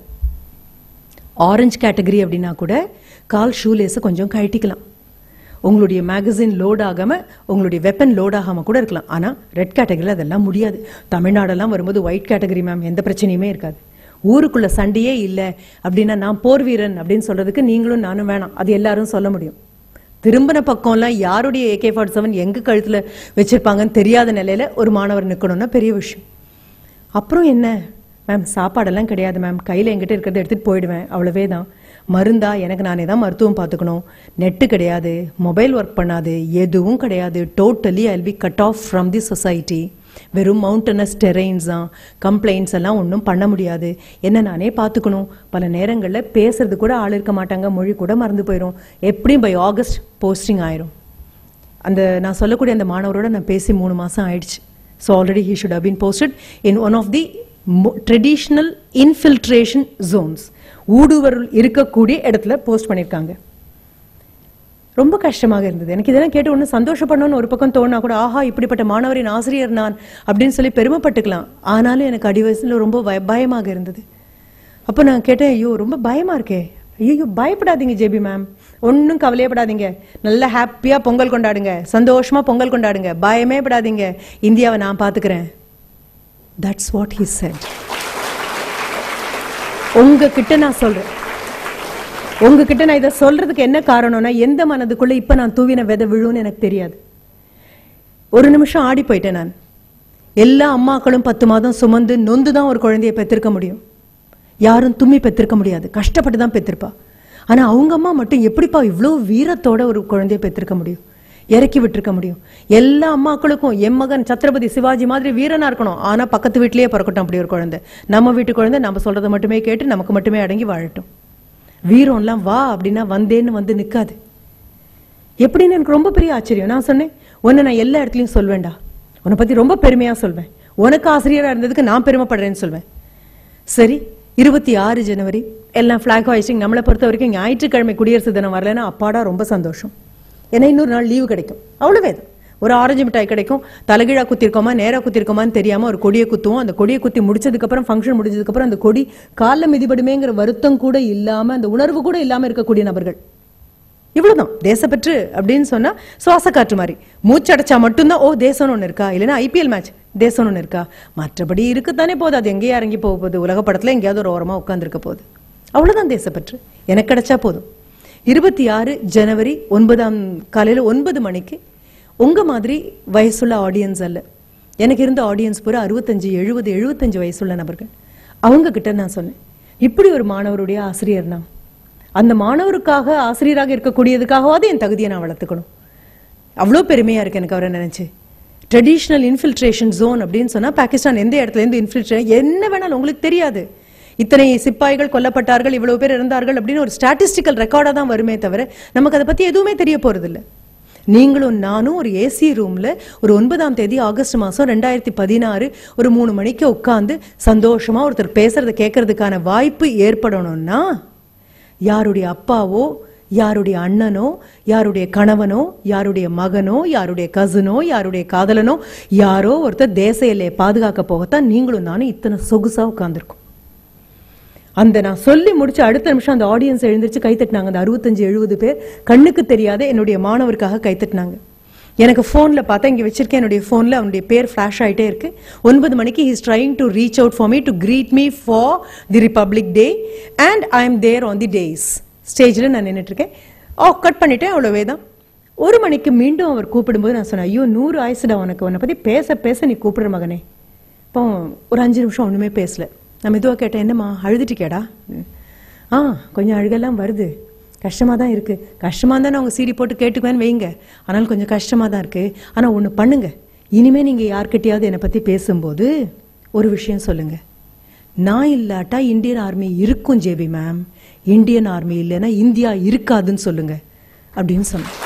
ஆரஞ்சு கேட்டகரி அப்படின்னா கூட கால் ஷூ லேஸை கொஞ்சம் கழட்டிக்கலாம் உங்களுடைய மேகசின் லோட் ஆகாம உங்களுடைய வெப்பன் லோட் ஆகாம கூட இருக்கலாம் ஆனா ரெட் கேட்டகரியில் அதெல்லாம் முடியாது தமிழ்நாடெல்லாம் வரும்போது ஒயிட் கேட்டகரி மேம் எந்த பிரச்சனையுமே இருக்காது ஊருக்குள்ள சண்டையே இல்லை அப்படின்னா நான் போர் வீரன் அப்படின்னு சொல்றதுக்கு நீங்களும் நானும் வேணாம் அது எல்லாரும் சொல்ல முடியும் திரும்பின பக்கம்லாம் யாருடைய ஏகே ஃபார்ட்டி செவன் எங்க கழுத்துல வச்சிருப்பாங்கன்னு தெரியாத நிலையில ஒரு மாணவர் நிக்கணும்னா பெரிய விஷயம் அப்புறம் என்ன மேம் சாப்பாடெல்லாம் கிடையாது மேம் கையில் என்கிட்ட இருக்கிறத எடுத்துகிட்டு போயிடுவேன் அவ்வளவே தான் மருந்தா எனக்கு நானே தான் மருத்துவம் பார்த்துக்கணும் நெட்டு கிடையாது மொபைல் ஒர்க் பண்ணாது எதுவும் கிடையாது totally I be cut off from the society வெறும் மவுண்டனஸ் டெரெயின்ஸ் தான் கம்ப்ளைண்ட்ஸ் எல்லாம் ஒன்றும் பண்ண முடியாது என்ன நானே பார்த்துக்கணும் பல நேரங்களில் பேசுறது கூட ஆள் இருக்க மாட்டாங்க மொழி கூட மறந்து போயிடும் எப்படியும் பை ஆகஸ்ட் போஸ்டிங் ஆயிரும் அந்த நான் சொல்லக்கூடிய அந்த மாணவரோட நான் பேசி மூணு மாசம் ஆயிடுச்சு so already he should have been posted in one of the traditional infiltration zones ஊடுருவல் இருக்கக்கூடிய இடத்துல போஸ்ட் பண்ணியிருக்காங்க ரொம்ப கஷ்டமாக இருந்தது எனக்கு இதெல்லாம் கேட்டு ஒன்று சந்தோஷப்படணும்னு ஒரு பக்கம் தோணா கூட ஆஹா இப்படிப்பட்ட மாணவரின் ஆசிரியர் நான் அப்படின்னு சொல்லி பெருமைப்பட்டுக்கலாம் ஆனாலும் எனக்கு அடி வயசுல ரொம்ப பய- பயமாக இருந்தது அப்போ நான் கேட்டேன் ஐயோ ரொம்ப பயமா இருக்கே ஐயோ பயப்படாதீங்க ஜேபி மேம் ஒன்றும் கவலையப்படாதீங்க நல்லா ஹாப்பியா பொங்கல் கொண்டாடுங்க சந்தோஷமா பொங்கல் கொண்டாடுங்க பயமே படாதீங்க இந்தியாவை நான் பாத்துக்கிறேன் தட்ஸ் வாட் ஹி said உங்ககிட்ட நான் சொல்றேன் உங்ககிட்ட நான் இதை சொல்றதுக்கு என்ன காரணம்னா எந்த மனதுக்குள்ள இப்ப நான் தூவின விதை விழுன்னு எனக்கு தெரியாது ஒரு நிமிஷம் ஆடி போயிட்டேன் நான் எல்லா அம்மாக்களும் பத்து மாதம் சுமந்து நொந்து தான் ஒரு குழந்தையை பெற்றிருக்க முடியும் யாரும் தும்மி பெற்றிருக்க முடியாது கஷ்டப்பட்டு தான் பெற்றிருப்பா ஆனா அவங்க அம்மா மட்டும் எப்படிப்பா இவ்வளோ வீரத்தோட ஒரு குழந்தையை பெற்றிருக்க முடியும் இறக்கி விட்டிருக்க முடியும் எல்லா அம்மாக்களுக்கும் என் மகன் சத்ரபதி சிவாஜி மாதிரி வீரனா இருக்கணும் ஆனா பக்கத்து வீட்லயே பிறக்கட்டும் அப்படி ஒரு குழந்தை நம்ம வீட்டு குழந்தை நம்ம சொல்றதை மட்டுமே கேட்டு நமக்கு மட்டுமே அடங்கி வாழட்டும் வீரம்லாம் வா அப்படின்னா வந்தேன்னு வந்து நிக்காது எப்படின்னு எனக்கு ரொம்ப பெரிய ஆச்சரியம் நான் சொன்னேன் உன்னை நான் எல்லா இடத்துலயும் சொல்வேன்டா உன்னை பத்தி ரொம்ப பெருமையா சொல்வேன் உனக்கு ஆசிரியரா இருந்ததுக்கு நான் பெருமைப்படுறேன்னு சொல்வேன் சரி இருபத்தி ஆறு ஜனவரி எல்லாம் ஃபிளாக் ஹாய்ஸ்டிங் நம்மளை பொறுத்த வரைக்கும் ஞாயிற்றுக்கிழமை குடியரசு தினம் வரலைன்னா அப்பாடா ரொம்ப சந்தோஷம் ஏன்னா இன்னொரு நாள் லீவு கிடைக்கும் அவ்வளவே தான் ஒரு ஆரஞ்சு மிட்டாய் கிடைக்கும் தலைகீழா குத்திருக்கோமா நேரா குத்திருக்கோமான்னு தெரியாம ஒரு கொடியை குத்துவோம் அந்த கொடியை குத்தி முடிச்சதுக்கு அப்புறம் ஃபங்க்ஷன் முடிஞ்சதுக்கு அப்புறம் அந்த கொடி காலில் மிதிபடுமேங்கிற வருத்தம் கூட இல்லாம அந்த உணர்வு கூட இல்லாம இருக்கக்கூடிய நபர்கள் இவ்வளவுதான் தேசப்பற்று அப்படின்னு சொன்னா சுவாச காற்று மாதிரி மூச்சடைச்சா மட்டும்தான் ஓ தேசம்னு ஒண்ணு இருக்கா இல்லைன்னா ஐபிஎல் மேட்ச் தேசம்னு ஒண்ணு இருக்கா மற்றபடி இருக்குத்தானே போகுது அது எங்கேயா இறங்கி போக போகுது உலக படத்துல எங்கேயாவது ஒரு ஓரமா உட்கார்ந்திருக்க போகுது அவ்வளவுதான் தேசப்பற்று எனக்கு கிடைச்சா போதும் இருபத்தி ஆறு ஜனவரி ஒன்பதாம் காலையில ஒன்பது மணிக்கு உங்க மாதிரி வயசுள்ள ஆடியன்ஸ் அல்ல எனக்கு இருந்த ஆடியன்ஸ் பூரா அறுபத்தஞ்சு எழுபது எழுபத்தஞ்சு வயசுள்ள நபர்கள் அவங்க கிட்ட நான் சொன்னேன் இப்படி ஒரு மாணவருடைய ஆசிரியர் நான் அந்த மாணவருக்காக ஆசிரியராக இருக்கக்கூடியதுக்காகவாவது என் தகுதியை நான் வளர்த்துக்கணும் அவ்வளோ பெருமையா இருக்கு எனக்கு அவரை நினைச்சு ட்ரெடிஷ்னல் இன்ஃபில்ட்ரேஷன் ஜோன் அப்படின்னு சொன்னா பாகிஸ்தான் எந்த இடத்துல இருந்து இன்ஃபில்ட்ரேஷன் என்ன வேணாலும் உங்களுக்கு தெரியாது இத்தனை சிப்பாய்கள் கொல்லப்பட்டார்கள் இவ்வளவு பேர் இருந்தார்கள் அப்படின்னு ஒரு ஸ்டாட்டிஸ்டிக்கல் ரெக்கார்டா தான் வருமே தவிர நமக்கு அதை பத்தி எதுவுமே தெரிய போறது நீங்களும் நானும் ஒரு ஏசி ரூம்ல ஒரு ஒன்பதாம் தேதி ஆகஸ்ட் மாசம் ரெண்டாயிரத்தி பதினாறு ஒரு மூணு மணிக்கு உட்கார்ந்து சந்தோஷமா ஒருத்தர் பேசுறத கேட்கறதுக்கான வாய்ப்பு ஏற்படணும்னா யாருடைய அப்பாவோ யாருடைய அண்ணனோ யாருடைய கணவனோ யாருடைய மகனோ யாருடைய கசினோ யாருடைய காதலனோ யாரோ ஒருத்தர் தேச எல்லையை பாதுகாக்க போகத்தான் நீங்களும் நானும் இத்தனை சொகுசா உட்கார்ந்துருக்கோம் அந்த நான் சொல்லி முடிச்ச அடுத்த நிமிஷம் அந்த ஆடியன்ஸ் எழுந்திருச்சு கைத்தட்டினாங்க அந்த அறுபத்தஞ்சு எழுபது பேர் கண்ணுக்கு தெரியாத என்னுடைய மாணவருக்காக கைத்தட்டினாங்க எனக்கு ஃபோன்ல பார்த்தா இங்க வச்சிருக்கேன் என்னுடைய ஃபோன்ல அவனுடைய பேர் ஃபிளாஷ் ஆயிட்டே இருக்கு ஒன்பது மணிக்கு he's trying to reach out for me to greet me for the republic day and I am there on the dais ஸ்டேஜில் நான் நின்னுட்டு இருக்கேன் ஓ கட் பண்ணிட்டேன் அவ்வளவே தான் ஒரு மணிக்கு மீண்டும் அவர் கூப்பிடும்போது நான் சொன்னேன் ஐயோ நூறு ஆயுசுடா உனக்கு உன்னை பத்தி பேச பேச நீ கூப்பிடுற மகனே இப்போ ஒரு அஞ்சு நிமிஷம் ஒண்ணுமே பேசல நான் மெதுவாக கேட்டேன் என்னம்மா அழுதுட்டிக்கேடா ஆ கொஞ்சம் அழுகெல்லாம் வருது கஷ்டமாக தான் இருக்குது கஷ்டமாக இருந்தால் அவங்க சீடி போட்டு கேட்டுக்குவேன்னு வைங்க ஆனால் கொஞ்சம் கஷ்டமாக தான் இருக்குது ஆனால் ஒன்று பண்ணுங்க இனிமே நீங்கள் யார்கிட்டயாவது என்னை பற்றி பேசும்போது ஒரு விஷயம் சொல்லுங்கள் நான் இல்லாட்டா இந்தியன் ஆர்மி இருக்கும் ஜேபி மேம் இந்தியன் ஆர்மி இல்லைன்னா இந்தியா இருக்காதுன்னு சொல்லுங்க அப்படின்னு சொன்னேன்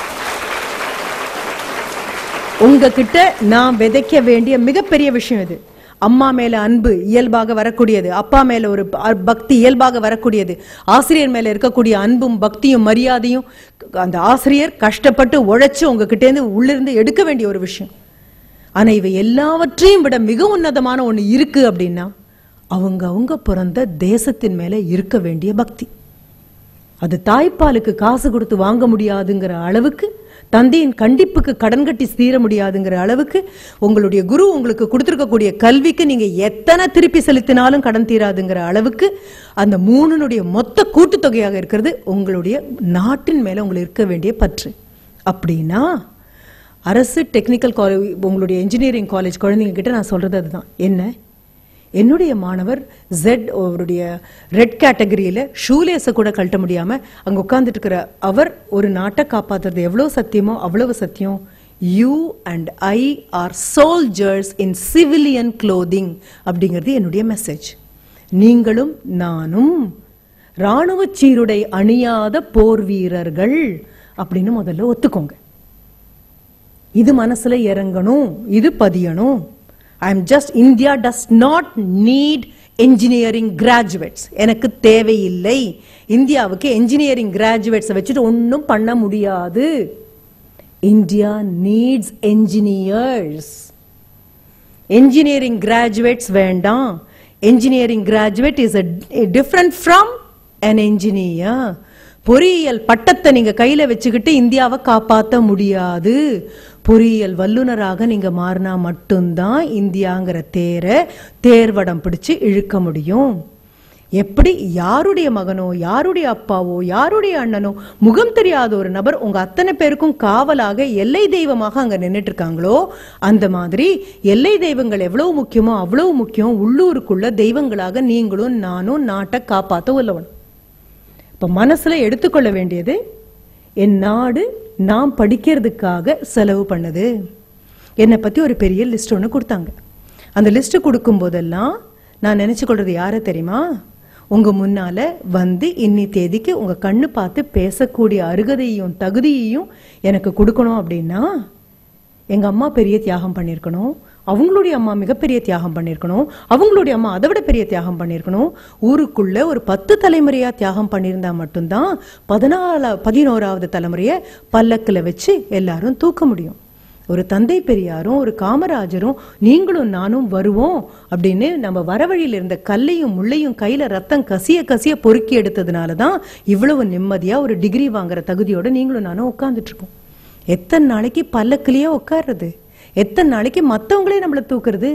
உங்ககிட்ட நான் விதைக்க வேண்டிய மிகப்பெரிய விஷயம் இது அம்மா மேல அன்பு இயல்பாக வரக்கூடியது அப்பா மேல ஒரு ப- பக்தி இயல்பாக வரக்கூடியது ஆசிரியர் மேல இருக்கக்கூடிய அன்பும் பக்தியும் மரியாதையும் அந்த ஆசிரியர் கஷ்டப்பட்டு உழைச்சு உங்ககிட்ட இருந்து உள்ளிருந்து எடுக்க வேண்டிய ஒரு விஷயம் ஆனா இவை எல்லாவற்றையும் விட மிக உன்னதமான ஒண்ணு இருக்கு அப்படின்னா அவங்க அவங்க பிறந்த தேசத்தின் மேல இருக்க வேண்டிய பக்தி அது தாய்ப்பாலுக்கு காசு கொடுத்து வாங்க முடியாதுங்கிற அளவுக்கு தந்தையின் கண்டிப்புக்கு கடன் கட்டி தீர முடியாதுங்கிற அளவுக்கு உங்களுடைய குரு உங்களுக்கு கொடுத்திருக்கக்கூடிய கல்விக்கு நீங்க எத்தனை திருப்பி செலுத்தினாலும் கடன் தீராதுங்கிற அளவுக்கு அந்த மூணுனுடைய மொத்த கூட்டுத்தொகையாக இருக்கிறது உங்களுடைய நாட்டின் மேல உங்களுக்கு இருக்க வேண்டிய பற்று அப்படின்னா அரசு டெக்னிக்கல் காலேஜ் உங்களுடைய இன்ஜினியரிங் காலேஜ் குழந்தைங்க கிட்ட நான் சொல்றது அதுதான் என்ன என்னுடைய மாணவர் ஜெட் அவருடைய ரெட் கேட்டகரியில ஷூலேஸை கூட கழட்ட முடியாம அங்க உட்கார்ந்துட்டு இருக்கிற அவர் ஒரு நாட்டை காப்பாத்துறது எவ்வளவு சத்தியமோ அவ்வளவு சத்தியம் you and I are soldiers in civilian clothing அப்படிங்கிறது என்னுடைய மெசேஜ் நீங்களும் நானும் ராணுவ சீருடை அணியாத போர் வீரர்கள் அப்படின்னு முதல்ல ஒத்துக்கோங்க இது மனசுல இறங்கணும் இது பதியணும் I am just India does not need engineering graduates எனக்கு தேவையில்லை இந்தியாவுக்கு என்ஜினியரிங் கிராஜுவேட்ஸை வச்சுட்டு ஒன்றும் பண்ண முடியாது India needs engineers engineering graduates வேண்டாம் engineering graduate is different from an engineer பொறியியல் பட்டத்தை நீங்க கையில வச்சுக்கிட்டு இந்தியாவை காப்பாத்த முடியாது பொறியியல் வல்லுனராக நீங்க மாறினா மட்டும்தான் இந்தியாங்கிற தேரை தேர்வடம் பிடிச்சு இழுக்க முடியும் எப்படி யாருடைய மகனோ யாருடைய அப்பாவோ யாருடைய அண்ணனோ முகம் தெரியாத ஒரு நபர் உங்க அத்தனை பேருக்கும் காவலாக எல்லை தெய்வமாக அங்க நின்னுட்டு இருக்காங்களோ அந்த மாதிரி எல்லை தெய்வங்கள் எவ்வளவு முக்கியமோ அவ்வளவு முக்கியம் உள்ளூருக்குள்ள தெய்வங்களாக நீங்களும் நானும் நாட்டை காப்பாத்த உள்ளவன் இப்ப மனசுல எடுத்துக்கொள்ள வேண்டியது என் நாடு நான் படிக்கிறதுக்காக செலவு பண்ணுது என்னை பத்தி ஒரு பெரிய லிஸ்ட் ஒன்று கொடுத்தாங்க அந்த லிஸ்ட் கொடுக்கும் போதெல்லாம் நான் நினைச்சு கொள்றது யாரை தெரியுமா உங்க முன்னால வந்து இன்னி தேதிக்கு உங்க கண்ணு பார்த்து பேசக்கூடிய அருகதையையும் தகுதியையும் எனக்கு கொடுக்கணும் அப்படின்னா எங்க அம்மா பெரிய தியாகம் பண்ணியிருக்கணும் அவங்களுடைய அம்மா மிகப்பெரிய தியாகம் பண்ணியிருக்கணும் அவங்களுடைய அம்மா அதை விட பெரிய தியாகம் பண்ணியிருக்கணும் ஊருக்குள்ள ஒரு பத்து தலைமுறையா தியாகம் பண்ணியிருந்தா மட்டும்தான் பதினாலா பதினோராவது தலைமுறைய பல்லக்குல வச்சு எல்லாரும் தூக்க முடியும் ஒரு தந்தை பெரியாரும் ஒரு காமராஜரும் நீங்களும் நானும் வருவோம் அப்படின்னு நம்ம வரவழியில இருந்த கல்லையும் முள்ளையும் கையில ரத்தம் கசிய கசிய பொறுக்கி எடுத்ததுனால தான் இவ்வளவு நிம்மதியா ஒரு டிகிரி வாங்குற தகுதியோட நீங்களும் நானும் உட்கார்ந்துட்டு இருக்கோம் எத்தனை நாளைக்கு பல்லக்கிலேயே உட்கார்றது எத்தனை நாளைக்கு மத்தவங்களே நம்மள தூக்குறது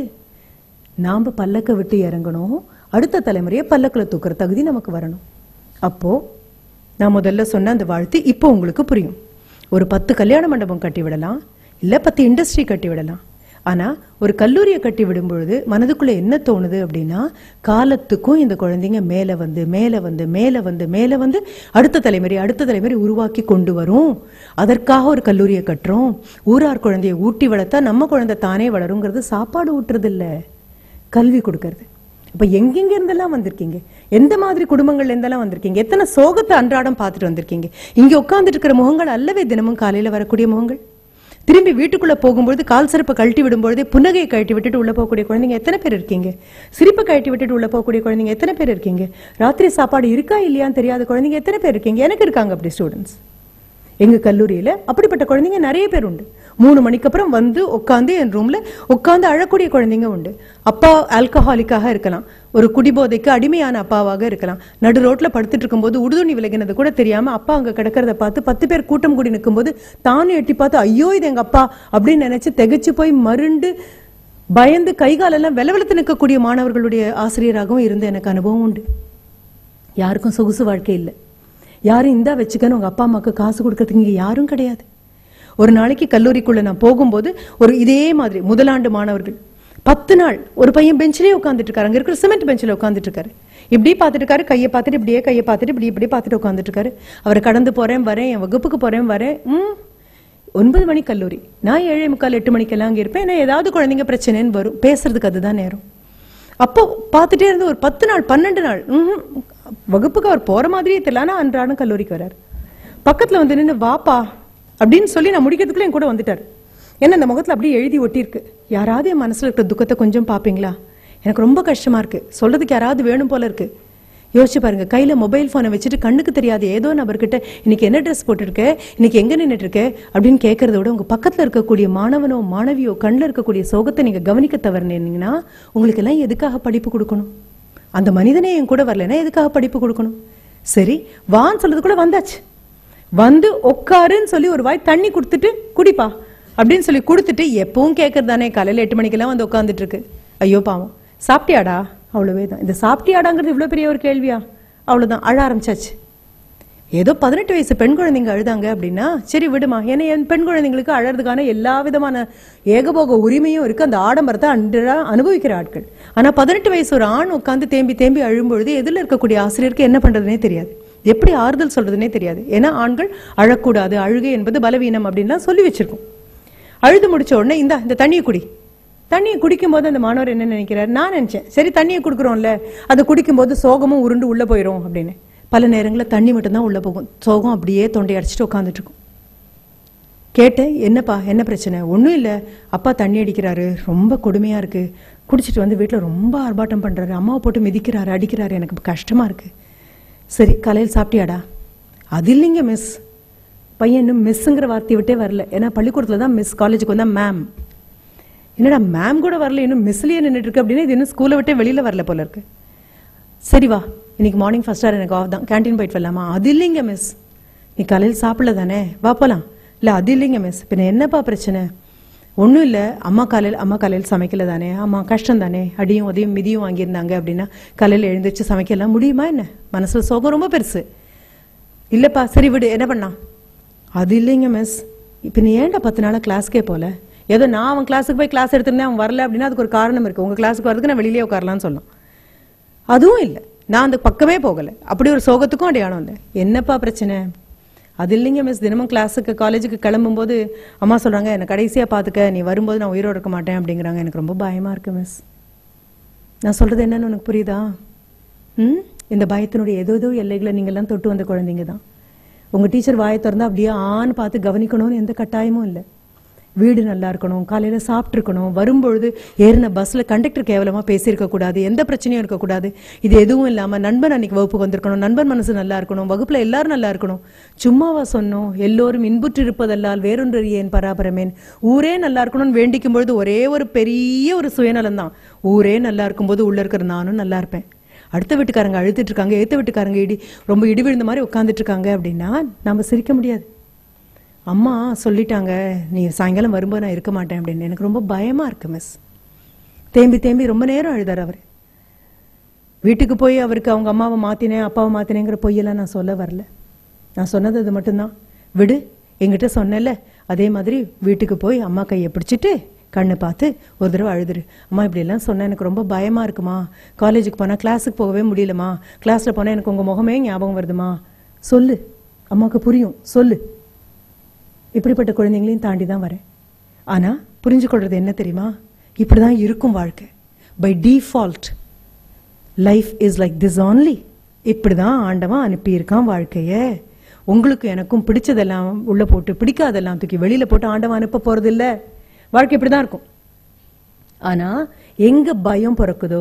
நாம பல்லக்க விட்டு இறங்கணும் அடுத்த தலைமுறையை பல்லக்குல தூக்குற தகுதி நமக்கு வரணும் அப்போ நான் முதல்ல சொன்ன அந்த வாழ்த்து இப்போ உங்களுக்கு புரியும் ஒரு பத்து கல்யாண மண்டபம் கட்டி விடலாம் இல்ல பத்து இண்டஸ்ட்ரி கட்டி விடலாம் ஆனா ஒரு கல்லூரியை கட்டி விடும் பொழுது மனதுக்குள்ள என்ன தோணுது அப்படின்னா காலத்துக்கும் இந்த குழந்தைங்க மேல வந்து மேல வந்து மேல வந்து மேல வந்து அடுத்த தலைமுறை அடுத்த தலைமுறை உருவாக்கி கொண்டு வரும் அதற்காக ஒரு கல்லூரியை கட்டுறோம் ஊரார் குழந்தையை ஊட்டி வளர்த்தா நம்ம குழந்தை தானே வளருங்கிறது சாப்பாடு ஊட்டுறது இல்ல கல்வி கொடுக்கறது அப்ப எங்கெங்க இருந்தெல்லாம் வந்திருக்கீங்க எந்த மாதிரி குடும்பங்கள்ல இருந்தெல்லாம் வந்திருக்கீங்க எத்தனை சோகத்தை அன்றாடம் பார்த்துட்டு வந்திருக்கீங்க இங்க உட்கார்ந்துட்டு இருக்கிற முகங்கள் அல்லவே தினமும் காலையில வரக்கூடிய முகங்கள் திரும்பி வீட்டுக்குள்ள போகும்பொழுது கால் சிறப்பை கழட்டி விடும்பொழுதே புன்னகையை கழட்டி விட்டுட்டு உள்ள போகக்கூடிய குழந்தைங்க எத்தனை பேர் இருக்கீங்க சிரிப்பை கழட்டி விட்டுட்டு உள்ள போகக்கூடிய குழந்தைங்க எத்தனை பேர் இருக்கீங்க ராத்திரி சாப்பாடு இருக்கா இல்லையான்னு தெரியாத குழந்தைங்க எத்தனை பேர் இருக்கீங்க எனக்கு இருக்காங்க அப்படி ஸ்டூடெண்ட்ஸ் எங்க கல்லூரியில அப்படிப்பட்ட குழந்தைங்க நிறைய பேர் உண்டு மூணு மணிக்கு அப்புறம் வந்து உட்காந்து என் ரூம்ல உட்காந்து அழக்கூடிய குழந்தைங்க உண்டு அப்பா ஆல்கஹாலிக்காக இருக்கலாம் ஒரு குடிபோதைக்கு அடிமையான அப்பாவாக இருக்கலாம் நடு ரோட்ல படுத்துட்டு இருக்கும்போது உடுதுணி விலகினது கூட தெரியாம அப்பா அங்க கிடக்கிறத பார்த்து பத்து பேர் கூட்டம் கூடி நிற்கும்போது தானும் எட்டி பார்த்து ஐயோ இது எங்க அப்பா அப்படின்னு நினைச்சு திகைச்சு போய் மருண்டு பயந்து கைகாலெல்லாம் வெலவெலத்து நிற்கக்கூடிய மாணவர்களுடைய ஆசிரியராகவும் இருந்த எனக்கு அனுபவம் உண்டு யாருக்கும் சொகுசு வாழ்க்கை இல்லை யாரும் இந்தா வச்சுக்கன்னு உங்க அப்பா அம்மாவுக்கு காசு கொடுக்கறதுக்கு இங்க யாரும் கிடையாது ஒரு நாளைக்கு கல்லூரிக்குள்ள நான் போகும்போது ஒரு இதே மாதிரி முதலாண்டு மாணவர்கள் பத்து நாள் ஒரு பையன் பெஞ்சிலேயே உட்காந்துட்டு இருக்காரு அங்க இருக்கிற சிமெண்ட் பெஞ்சில் உட்காந்துட்டு இருக்காரு இப்படி பார்த்துட்டு இருக்காரு கையை பார்த்துட்டு இப்படியே கையை பார்த்துட்டு இப்படி இப்படி பார்த்துட்டு உட்காந்துட்டு இருக்காரு அவரை கடந்து போறேன் வரேன் என் வகுப்புக்கு போறேன் வரேன் ம் ஒன்பது மணி கல்லூரி நான் ஏழே முக்கால் எட்டு மணிக்கெல்லாம் அங்கே இருப்பேன் ஏன்னா ஏதாவது குழந்தைங்க பிரச்சனைன்னு வரும் பேசுறதுக்கு அதுதான் நேரம் அப்போ பார்த்துட்டே இருந்து ஒரு பத்து நாள் பன்னெண்டு நாள் ம்ஹும். வகுப்புக்கு அவர் போற மாதிரியே தெரியல ஆனா அன்றாடம் கல்லூரிக்கு வராரு பக்கத்துல வந்து நின்று வாப்பா அப்படின்னு சொல்லி நான் முடிக்கிறதுக்குள்ள என் கூட வந்துட்டாரு ஏன்னா அந்த முகத்துல அப்படியே எழுதி ஒட்டியிருக்கு யாராவது என் மனசுல இருக்கிற துக்கத்தை கொஞ்சம் பாப்பீங்களா எனக்கு ரொம்ப கஷ்டமா இருக்கு சொல்றதுக்கு யாராவது வேணும் போல இருக்கு யோசிச்சு பாருங்க கையில மொபைல் போனை வச்சுட்டு கண்ணுக்கு தெரியாத ஏதோ நபர்கிட்ட இன்னைக்கு என்ன ட்ரெஸ் போட்டிருக்க இன்னைக்கு எங்க நின்னுட்டு இருக்க அப்படின்னு கேட்கறத விட உங்க பக்கத்துல இருக்கக்கூடிய மாணவனோ மாணவியோ கண்ணுல இருக்கக்கூடிய சோகத்தை நீங்க கவனிக்க தவறுனீங்கன்னா உங்களுக்கு எல்லாம் எதுக்காக படிப்பு கொடுக்கணும் அந்த மனிதனே என் கூட வரலைன்னா எதுக்காக படிப்பு கொடுக்கணும் சரி வான்னு சொல்றது கூட வந்தாச்சு வந்து உட்காருன்னு சொல்லி ஒரு வாய் தண்ணி கொடுத்துட்டு குடிப்பா அப்படின்னு சொல்லி கொடுத்துட்டு எப்பவும் கேட்கறது தானே காலையில எட்டு மணிக்கெல்லாம் வந்து உட்காந்துட்டு இருக்கு ஐயோ பாவம் சாப்பிட்டியாடா அவ்வளவே தான் இந்த சாப்பிட்டியாடாங்கிறது இவ்வளவு பெரிய ஒரு கேள்வியா அவ்வளவுதான் அழ ஆரம்பிச்சாச்சு ஏதோ பதினெட்டு வயசு பெண் குழந்தைங்க அழுதாங்க அப்படின்னா சரி விடுமா ஏன்னா என் பெண் குழந்தைங்களுக்கு அழறதுக்கான எல்லா விதமான ஏகபோக உரிமையும் இருக்கு அந்த ஆடம்பரத்தை அன்றா அனுபவிக்கிற ஆட்கள் ஆனா பதினெட்டு வயசு ஒரு ஆண் உட்காந்து தேம்பி தேம்பி அழும்பொழுது எதிரில் இருக்கக்கூடிய ஆசிரியருக்கு என்ன பண்றதுனே தெரியாது எப்படி ஆறுதல் சொல்றதுனே தெரியாது ஏன்னா ஆண்கள் அழக்கூடாது அழுகை என்பது பலவீனம் அப்படின்லாம் சொல்லி வச்சிருக்கோம் அழுது முடிச்ச உடனே இந்தா இந்த தண்ணியை குடி தண்ணியை குடிக்கும் போது அந்த மாணவர் என்ன நினைக்கிறார் நான் நினைச்சேன் சரி தண்ணியை குடுக்குறோம்ல அது குடிக்கும்போது சோகமும் உருண்டு உள்ள போயிடும் அப்படின்னு பல நேரங்களில் தண்ணி மட்டும்தான் உள்ள போகும் சோகம் அப்படியே தொண்டை அடிச்சுட்டு உட்காந்துட்டு இருக்கும் கேட்டேன் என்னப்பா என்ன பிரச்சனை ஒன்றும் இல்லை அப்பா தண்ணி அடிக்கிறாரு ரொம்ப கொடுமையா இருக்கு குடிச்சிட்டு வந்து வீட்டில் ரொம்ப ஆர்ப்பாட்டம் பண்றாரு அம்மாவை போட்டு மிதிக்கிறாரு அடிக்கிறாரு எனக்கு கஷ்டமா இருக்கு சரி காலையில் சாப்பிட்டியாடா அது இல்லைங்க மிஸ் பையன் இன்னும் மிஸ்ஸுங்கிற வார்த்தையை விட்டே வரல ஏன்னா பள்ளிக்கூடத்துல தான் மிஸ் காலேஜுக்கு வந்தா மேம் என்னடா மேம் கூட வரல இன்னும் மிஸ்லயே நின்றுட்டு இருக்கு அப்படின்னா இது இன்னும் ஸ்கூலை விட்டே வெளியில வரல போல இருக்கு சரி வா இன்னைக்கு மார்னிங் ஃபர்ஸ்ட் ஹவர் எனக்கு ஆஃப் தான் கேண்டீன் போயிட்டு வரலாமா அது இல்லைங்க மிஸ் நீ காலையில் சாப்பிடல தானே வா போலாம் இல்ல அது இல்லைங்க மிஸ் பின்ன என்னப்பா பிரச்சனை ஒன்றும் இல்லை அம்மா காலையில் அம்மா காலையில் சமைக்கல தானே அம்மா கஷ்டம் தானே அடியும் உதவியும் மிதியும் வாங்கியிருந்தாங்க அப்படின்னா காலையில் எழுந்திரிச்சு சமைக்கலாம் முடியுமா என்ன மனசுல சோகம் ரொம்ப பெருசு இல்லப்பா சரி விடு என்ன பண்ணலாம் அது இல்லைங்க மிஸ் இப்போ நீ ஏன்டா பத்து நாளா கிளாஸ்க்கே போல ஏதோ நான் அவன் கிளாஸுக்கு போய் கிளாஸ் எடுத்திருந்தேன் அவன் வரல அப்படின்னா அதுக்கு ஒரு காரணம் இருக்கு உங்க கிளாஸுக்கு வரதுக்கு நான் வெளியிலே உட்காரலாம்னு சொல்லலாம் அதுவும் இல்லை நான் அந்த பக்கமே போகல அப்படி ஒரு சோகத்துக்கும் அடையாளம் இல்லை என்னப்பா பிரச்சனை அது இல்லைங்க மிஸ் தினமும் கிளாஸுக்கு காலேஜுக்கு கிளம்பும்போது அம்மா சொல்றாங்க என்னை கடைசியா பாத்துக்க நீ வரும்போது நான் உயிரோட இருக்க மாட்டேன் அப்படிங்கிறாங்க எனக்கு ரொம்ப பயமா இருக்கு மிஸ் நான் சொல்றது என்னன்னு உனக்கு புரியுதா ம் இந்த பயத்தினுடைய ஏதோ ஏதோ எல்லைகளை நீங்கெல்லாம் தொட்டு வந்த குழந்தைங்க தான் உங்க டீச்சர் வாயை திறந்தா அப்படியே ஆன்னு பார்த்து கவனிக்கணும்னு எந்த கட்டாயமும் இல்லை வீடு நல்லா இருக்கணும் காலையில சாப்பிட்டுருக்கணும் வரும்பொழுது ஏறின பஸ்ல கண்டக்டர் கேவலமா பேசியிருக்க கூடாது எந்த பிரச்சனையும் இருக்கக்கூடாது இது எதுவும் இல்லாம நண்பன் அன்னைக்கு வகுப்புக்கு வந்திருக்கணும் நண்பன் மனசு நல்லா இருக்கணும் வகுப்புல எல்லாரும் நல்லா இருக்கணும் சும்மாவா சொன்னோம் எல்லோரும் இன்புற்று இருப்பதல்லால் வேறொன்று ஏன் பராபரமேன் ஊரே நல்லா இருக்கணும்னு வேண்டிக்கும் பொழுது ஒரே ஒரு பெரிய ஒரு சுயநலம் தான் ஊரே நல்லா இருக்கும்போது உள்ள இருக்கிற நானும் நல்லா இருப்பேன் அடுத்த வீட்டுக்காரங்க அழுத்துட்டு இருக்காங்க ஏத்த வீட்டுக்காரங்க இடி ரொம்ப இடி விழுந்த மாதிரி உட்காந்துட்டு இருக்காங்க அப்படின்னா நம்ம சிரிக்க முடியாது அம்மா சொல்லிட்டாங்க நீ சாயங்காலம் வரும்போது நான் இருக்க மாட்டேன் அப்படின்னு எனக்கு ரொம்ப பயமா இருக்கு மிஸ் தேம்பி தேம்பி ரொம்ப நேரம் அழுதார் அவர் வீட்டுக்கு போய் அவருக்கு அவங்க அம்மாவை மாத்தினேன் அப்பாவை மாத்தினேங்கிற பொய்யெல்லாம் நான் சொல்ல வரல நான் சொன்னது அது மட்டும்தான் விடு என்கிட்ட சொன்னேன்ல அதே மாதிரி வீட்டுக்கு போய் அம்மா கையை பிடிச்சிட்டு கண்ணை பார்த்து ஒரு தடவை அழுதுரு அம்மா இப்படி எல்லாம் சொன்னா எனக்கு ரொம்ப பயமா இருக்குமா காலேஜுக்கு போனா கிளாஸுக்கு போகவே முடியலமா கிளாஸ்ல போனா எனக்கு உங்க முகமே ஞாபகம் வருதுமா சொல்லு அம்மாவுக்கு புரியும் சொல்லு இப்படிப்பட்ட குழந்தைங்களையும் தாண்டி தான் வரேன் ஆனா புரிஞ்சு கொள்றது என்ன தெரியுமா இப்படிதான் இருக்கும் வாழ்க்கை by default life is like this only இப்படிதான் ஆண்டவன் அனுப்பியிருக்கான் வாழ்க்கைய உங்களுக்கு எனக்கும் பிடிச்சதெல்லாம் உள்ள போட்டு பிடிக்காதெல்லாம் தூக்கி வெளியில போட்டு ஆண்டவன் அனுப்ப போறது இல்ல வாழ்க்கை இப்படிதான் இருக்கும் ஆனா எங்க பயம் பிறக்குதோ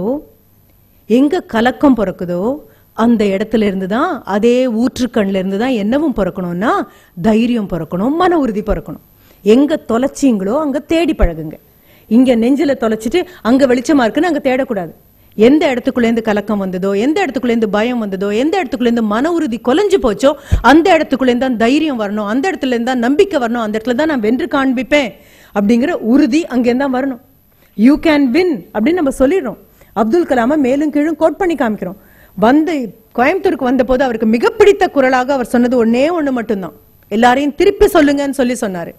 எங்க கலக்கம் பிறக்குதோ அந்த இடத்துல இருந்து தான் அதே ஊற்றுக்கண்ல இருந்து தான் என்னவும் பிறக்கணும்னா தைரியம் பிறக்கணும் மன உறுதி பிறக்கணும் எங்க தொலைச்சிங்களோ அங்க தேடி பழகுங்க இங்க நெஞ்சில தொலைச்சிட்டு அங்க வெளிச்சமா இருக்குன்னு அங்க தேடக்கூடாது எந்த இடத்துக்குள்ள இருந்து கலக்கம் வந்ததோ எந்த இடத்துக்குள்ள இருந்து பயம் வந்ததோ எந்த இடத்துக்குள்ள இருந்து மன உறுதி கொலைஞ்சு போச்சோ அந்த இடத்துக்குள்ள இருந்து தான் தைரியம் வரணும் அந்த இடத்துல இருந்து தான் நம்பிக்கை வரணும் அந்த இடத்துல தான் நான் வென்று காண்பிப்பேன் அப்படிங்கிற உறுதி அங்கேருந்து தான் வரணும் யூ கேன் வின் அப்படின்னு நம்ம சொல்லிடுறோம் அப்துல் கலாம மேலும் கீழும் கோட் பண்ணி காமிக்கிறோம் வந்து கோயம்புத்தூருக்கு வந்த போது அவருக்கு மிக பிடித்த குரலாக அவர் சொன்னது ஒன்னே ஒண்ணு மட்டும்தான் எல்லாரையும் திருப்பி சொல்லுங்கன்னு சொல்லி சொன்னாரு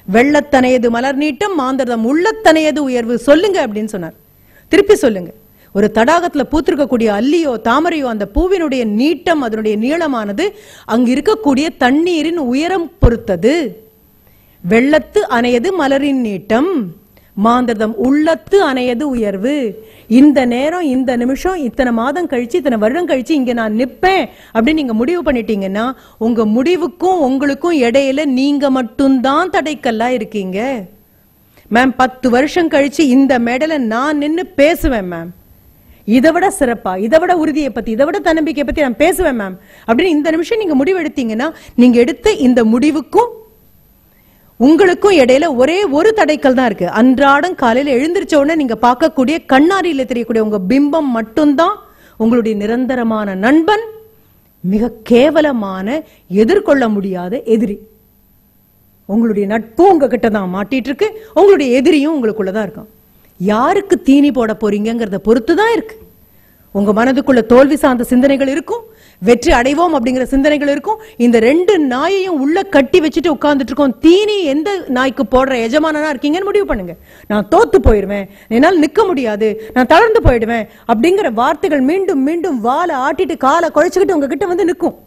வெள்ளத்தனையது மலர் நீட்டம் மாந்தர்தம் உள்ளத்தனையது உயர்வு சொல்லுங்க அப்படின்னு சொன்னார் திருப்பி சொல்லுங்க ஒரு தடாகத்துல பூத்திருக்கக்கூடிய அல்லியோ தாமரையோ அந்த பூவினுடைய நீட்டம் அதனுடைய நீளமானது அங்கு இருக்கக்கூடிய தண்ணீரின் உயரம் பொறுத்தது வெள்ளத்து அணையது மலரின் நீட்டம் மாந்தர்தம் உள்ளத்து அணையது உயர்வு இந்த நேரம் இந்த நிமிஷம் இத்தனை மாதம் கழிச்சு இத்தனை வருடம் கழிச்சு இங்க நான் நிப்பேன் அப்படின்னு நீங்க முடிவு பண்ணிட்டீங்கன்னா உங்க முடிவுக்கும் உங்களுக்கும் இடையில நீங்க மட்டும்தான் தடைக்கல்லா இருக்கீங்க மேம் பத்து வருஷம் கழிச்சு இந்த மேடல நான் நின்னு பேசுவேன் மேம் இதை விட சிறப்பா இதை விட உறுதியை பத்தி இதை விட தன்னம்பிக்கையை பத்தி நான் பேசுவேன் மேம் அப்படின்னு இந்த நிமிஷம் நீங்க முடிவு எடுத்தீங்கன்னா நீங்க எடுத்த இந்த முடிவுக்கும் உங்களுக்கும் இடையில ஒரே ஒரு தடைக்கல் தான் இருக்கு அன்றாடம் காலையில எழுந்திருச்ச உடனே நீங்க பார்க்கக்கூடிய கண்ணாடியில தெரியக்கூடிய உங்க பிம்பம் மட்டும்தான் உங்களுடைய நிரந்தரமான நண்பன் மிக கேவலமான எதிர்கொள்ள முடியாத எதிரி உங்களுடைய நட்பு உங்ககிட்ட தான் மாட்டிட்டு இருக்கு உங்களுடைய எதிரியும் உங்களுக்குள்ளதான் இருக்கும் யாருக்கு தீனி போட போறீங்கங்கிறத பொறுத்து தான் இருக்கு உங்க மனதுக்குள்ள தோல்வி சார்ந்த சிந்தனைகள் இருக்கும் வெற்றி அடைவோம் அப்படிங்கிற சிந்தனைகள் இருக்கும் இந்த ரெண்டு நாயையும் உள்ள கட்டி வச்சுட்டு உட்கார்ந்துட்டு இருக்கோம் தீனி எந்த நாய்க்கு போடுற எஜமானனா இருக்கீங்கன்னு முடிவு பண்ணுங்க நான் தோத்து போயிடுவேன் என்னால் நிக்க முடியாது நான் தளர்ந்து போயிடுவேன் அப்படிங்கிற வார்த்தைகள் மீண்டும் மீண்டும் வாழை ஆட்டிட்டு காலை குழைச்சுக்கிட்டு உங்ககிட்ட வந்து நிற்கும்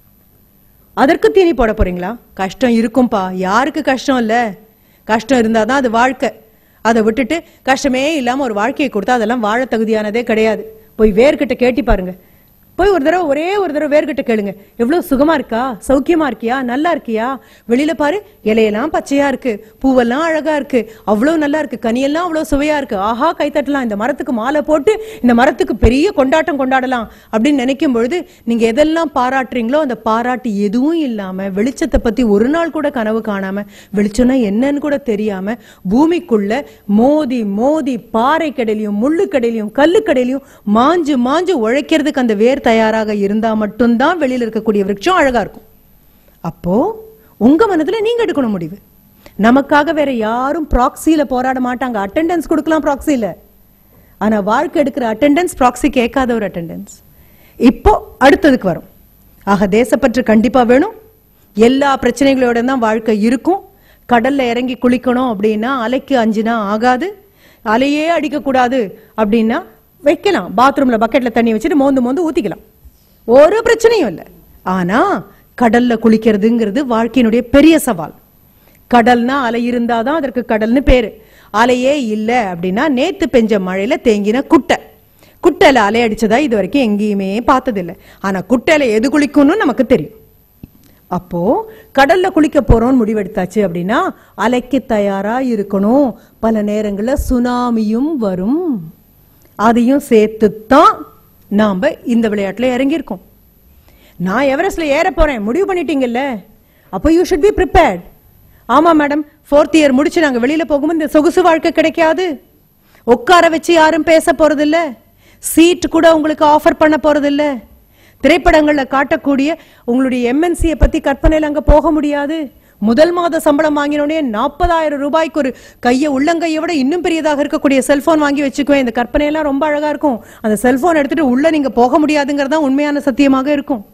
அதற்கு தீனி போட போறீங்களா கஷ்டம் இருக்கும்பா யாருக்கு கஷ்டம் இல்ல கஷ்டம் இருந்தாதான் அது வாழ்க்கை அதை விட்டுட்டு கஷ்டமே இல்லாம ஒரு வாழ்க்கையை கொடுத்தா அதெல்லாம் வாழ தகுதியானதே கிடையாது போய் வேர்கிட்ட கேட்டி பாருங்க போய் ஒரு தடவை ஒரே ஒரு தடவை வேர்கிட்ட கேளுங்க எவ்வளவு சுகமா இருக்கா சௌக்கியமா இருக்கியா நல்லா இருக்கியா வெளியில பாரு இலையெல்லாம் பச்சையா இருக்கு பூவெல்லாம் அழகா இருக்கு அவ்வளவு நல்லா இருக்கு கனியெல்லாம் அவ்வளவு சுவையா இருக்கு ஆஹா கை தட்டலாம் இந்த மரத்துக்கு மாலை போட்டு இந்த மரத்துக்கு பெரிய கொண்டாட்டம் கொண்டாடலாம் அப்படின்னு நினைக்கும் பொழுது நீங்க எதெல்லாம் பாராட்டுறீங்களோ அந்த பாராட்டு எதுவும் இல்லாம வெளிச்சத்தை பத்தி ஒரு நாள் கூட கனவு காணாம வெளிச்சம்னா என்னன்னு கூட தெரியாம பூமிக்குள்ள மோதி மோதி பாறை கடையிலையும் முள்ளு கடையிலையும் கல்லு கடையிலையும் மாஞ்சு மாஞ்சு உழைக்கிறதுக்கு அந்த வேர் தயாராக இருந்தா மட்டும்தான் வெளியில இருக்கக்கூடிய விருட்சம் அழகா இருக்கும் அப்போ உங்க மனதுல நீங்க எடுக்கணும் முடிவு நமக்காக வேற யாரும் ப்ராக்சியில போராட மாட்டாங்க அட்டெண்டன்ஸ் கொடுக்கலாம் ப்ராக்சியில ஆனா வாழ்க்கை எடுக்கிற அட்டெண்டன்ஸ் ப்ராக்சி கேட்காத ஒரு அட்டெண்டன்ஸ் இப்போ அடுத்ததுக்கு வரும் ஆக தேசப்பற்று கண்டிப்பா வேணும் எல்லா பிரச்சனைகளோட தான் வாழ்க்கை இருக்கும் கடல்ல இறங்கி குளிக்கணும் அப்படின்னா அலைக்கு அஞ்சுனா ஆகாது அலையே அடிக்க கூடாது அப்படின்னா வைக்கலாம் பாத்ரூம்ல பக்கெட்ல தண்ணி வச்சுட்டு மோந்து மோந்து ஊத்திக்கலாம் ஒரு பிரச்சனையும் இல்லை ஆனா கடல்ல குளிக்கிறதுங்கிறது வாழ்க்கையினுடைய பெரிய சவால் கடல்னா அலை இருந்தாதான் அதற்கு கடல்னு பேரு அலையே இல்ல அப்படின்னா நேத்து பெஞ்ச மழையில தேங்கின குட்டை குட்டையில அலை அடிச்சதா இது வரைக்கும் எங்கேயுமே பார்த்ததில்லை ஆனா குட்டையில எது குளிக்கும்னு நமக்கு தெரியும் அப்போ கடல்ல குளிக்க போறோம்னு முடிவெடுத்தாச்சு அப்படின்னா அலைக்கு தயாரா இருக்கணும் பல நேரங்கள்ல சுனாமியும் வரும் அதையும் சேர்த்துத்தான் நாம இந்த விளையாட்டுல இறங்கியிருக்கோம் நான் எவரெஸ்ட்ல ஏற போறேன் முடிவு பண்ணிட்டீங்கல்ல அப்போ யூ ஷுட் பி ப்ரிப்பேர்ட் ஆமா மேடம் ஃபோர்த் இயர் முடிச்சு நாங்க வெளியில போகும்போது இந்த சொகுசு வாழ்க்கை கிடைக்காது உட்கார வச்சு யாரும் பேச போறது இல்ல சீட் கூட உங்களுக்கு ஆஃபர் பண்ண போறது இல்ல திரைப்படங்கள்ல காட்டக்கூடிய உங்களுடைய எம்என்சியை பத்தி கற்பனையில அங்க போக முடியாது முதல் மாத சம்பளம் வாங்கினோடனே நாற்பதாயிரம் ரூபாய்க்கு ஒரு கையை உள்ளங்கையை விட இன்னும் பெரியதாக இருக்கக்கூடிய செல்போன் வாங்கி வச்சுக்குவேன் இந்த கற்பனையெல்லாம் ரொம்ப அழகா இருக்கும் அந்த செல்போன் எடுத்துட்டு உள்ள நீங்க போக முடியாதுங்கிறது தான் உண்மையான சத்தியமாக இருக்கும்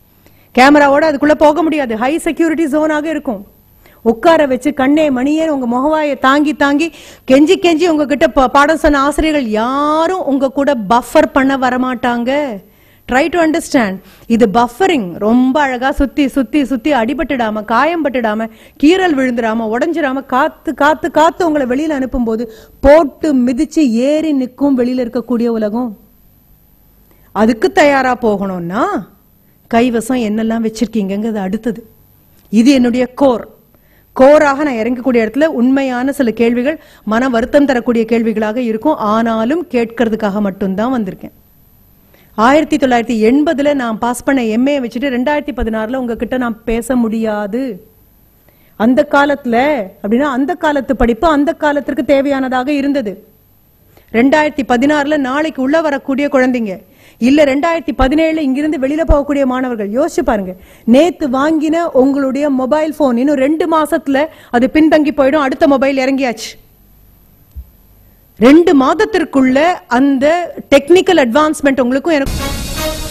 கேமராவோட அதுக்குள்ள போக முடியாது ஹை செக்யூரிட்டி ஜோனாக இருக்கும் உட்கார வச்சு கண்ணே மணியே உங்க முகவாயை தாங்கி தாங்கி கெஞ்சி கெஞ்சி உங்ககிட்ட பா- பாடம் சொன்ன ஆசிரியர்கள் யாரும் உங்க கூட பஃபர் பண்ண வரமாட்டாங்க ட்ரை டு அண்டர்ஸ்டாண்ட் இது பஃபரிங் ரொம்ப அழகா சுத்தி சுத்தி சுத்தி அடிபட்டுடாம காயம் பட்டுடாம கீறல் விழுந்துடாம உடைஞ்சிடாம காத்து காத்து காத்து உங்களை வெளியில அனுப்பும்போது போட்டு மிதிச்சு ஏறி நிற்கும் வெளியில இருக்கக்கூடிய உலகம் அதுக்கு தயாரா போகணும்னா கைவசம் என்னெல்லாம் வச்சிருக்கீங்கங்கிறது அடுத்தது இது என்னுடைய கோர் கோராக நான் இறங்கக்கூடிய இடத்துல உண்மையான சில கேள்விகள் மன வருத்தம் தரக்கூடிய கேள்விகளாக இருக்கும் ஆனாலும் கேட்கறதுக்காக மட்டும்தான் வந்திருக்கேன் ஆயிரத்தி தொள்ளாயிரத்தி எண்பதுல நான் பாஸ் பண்ண எம்ஏ வச்சுட்டு ரெண்டாயிரத்தி பதினாறுல உங்ககிட்ட நான் பேச முடியாது அந்த காலத்துல அப்படின்னா அந்த காலத்து படிப்பு அந்த காலத்திற்கு தேவையானதாக இருந்தது ரெண்டாயிரத்தி பதினாறுல நாளைக்கு உள்ள வரக்கூடிய குழந்தைங்க இல்ல ரெண்டாயிரத்தி பதினேழுல இங்கிருந்து வெளியில போகக்கூடிய மாணவர்கள் யோசிச்சு பாருங்க நேத்து வாங்கின உங்களுடைய மொபைல் போன் இன்னும் ரெண்டு மாசத்துல அது பின்தங்கி போயிடும் அடுத்த மொபைல் இறங்கியாச்சு ரெண்டு மாதத்திற்குள்ள அந்த டெக்னிக்கல் அட்வான்ஸ்மெண்ட் உங்களுக்கும் எனக்கு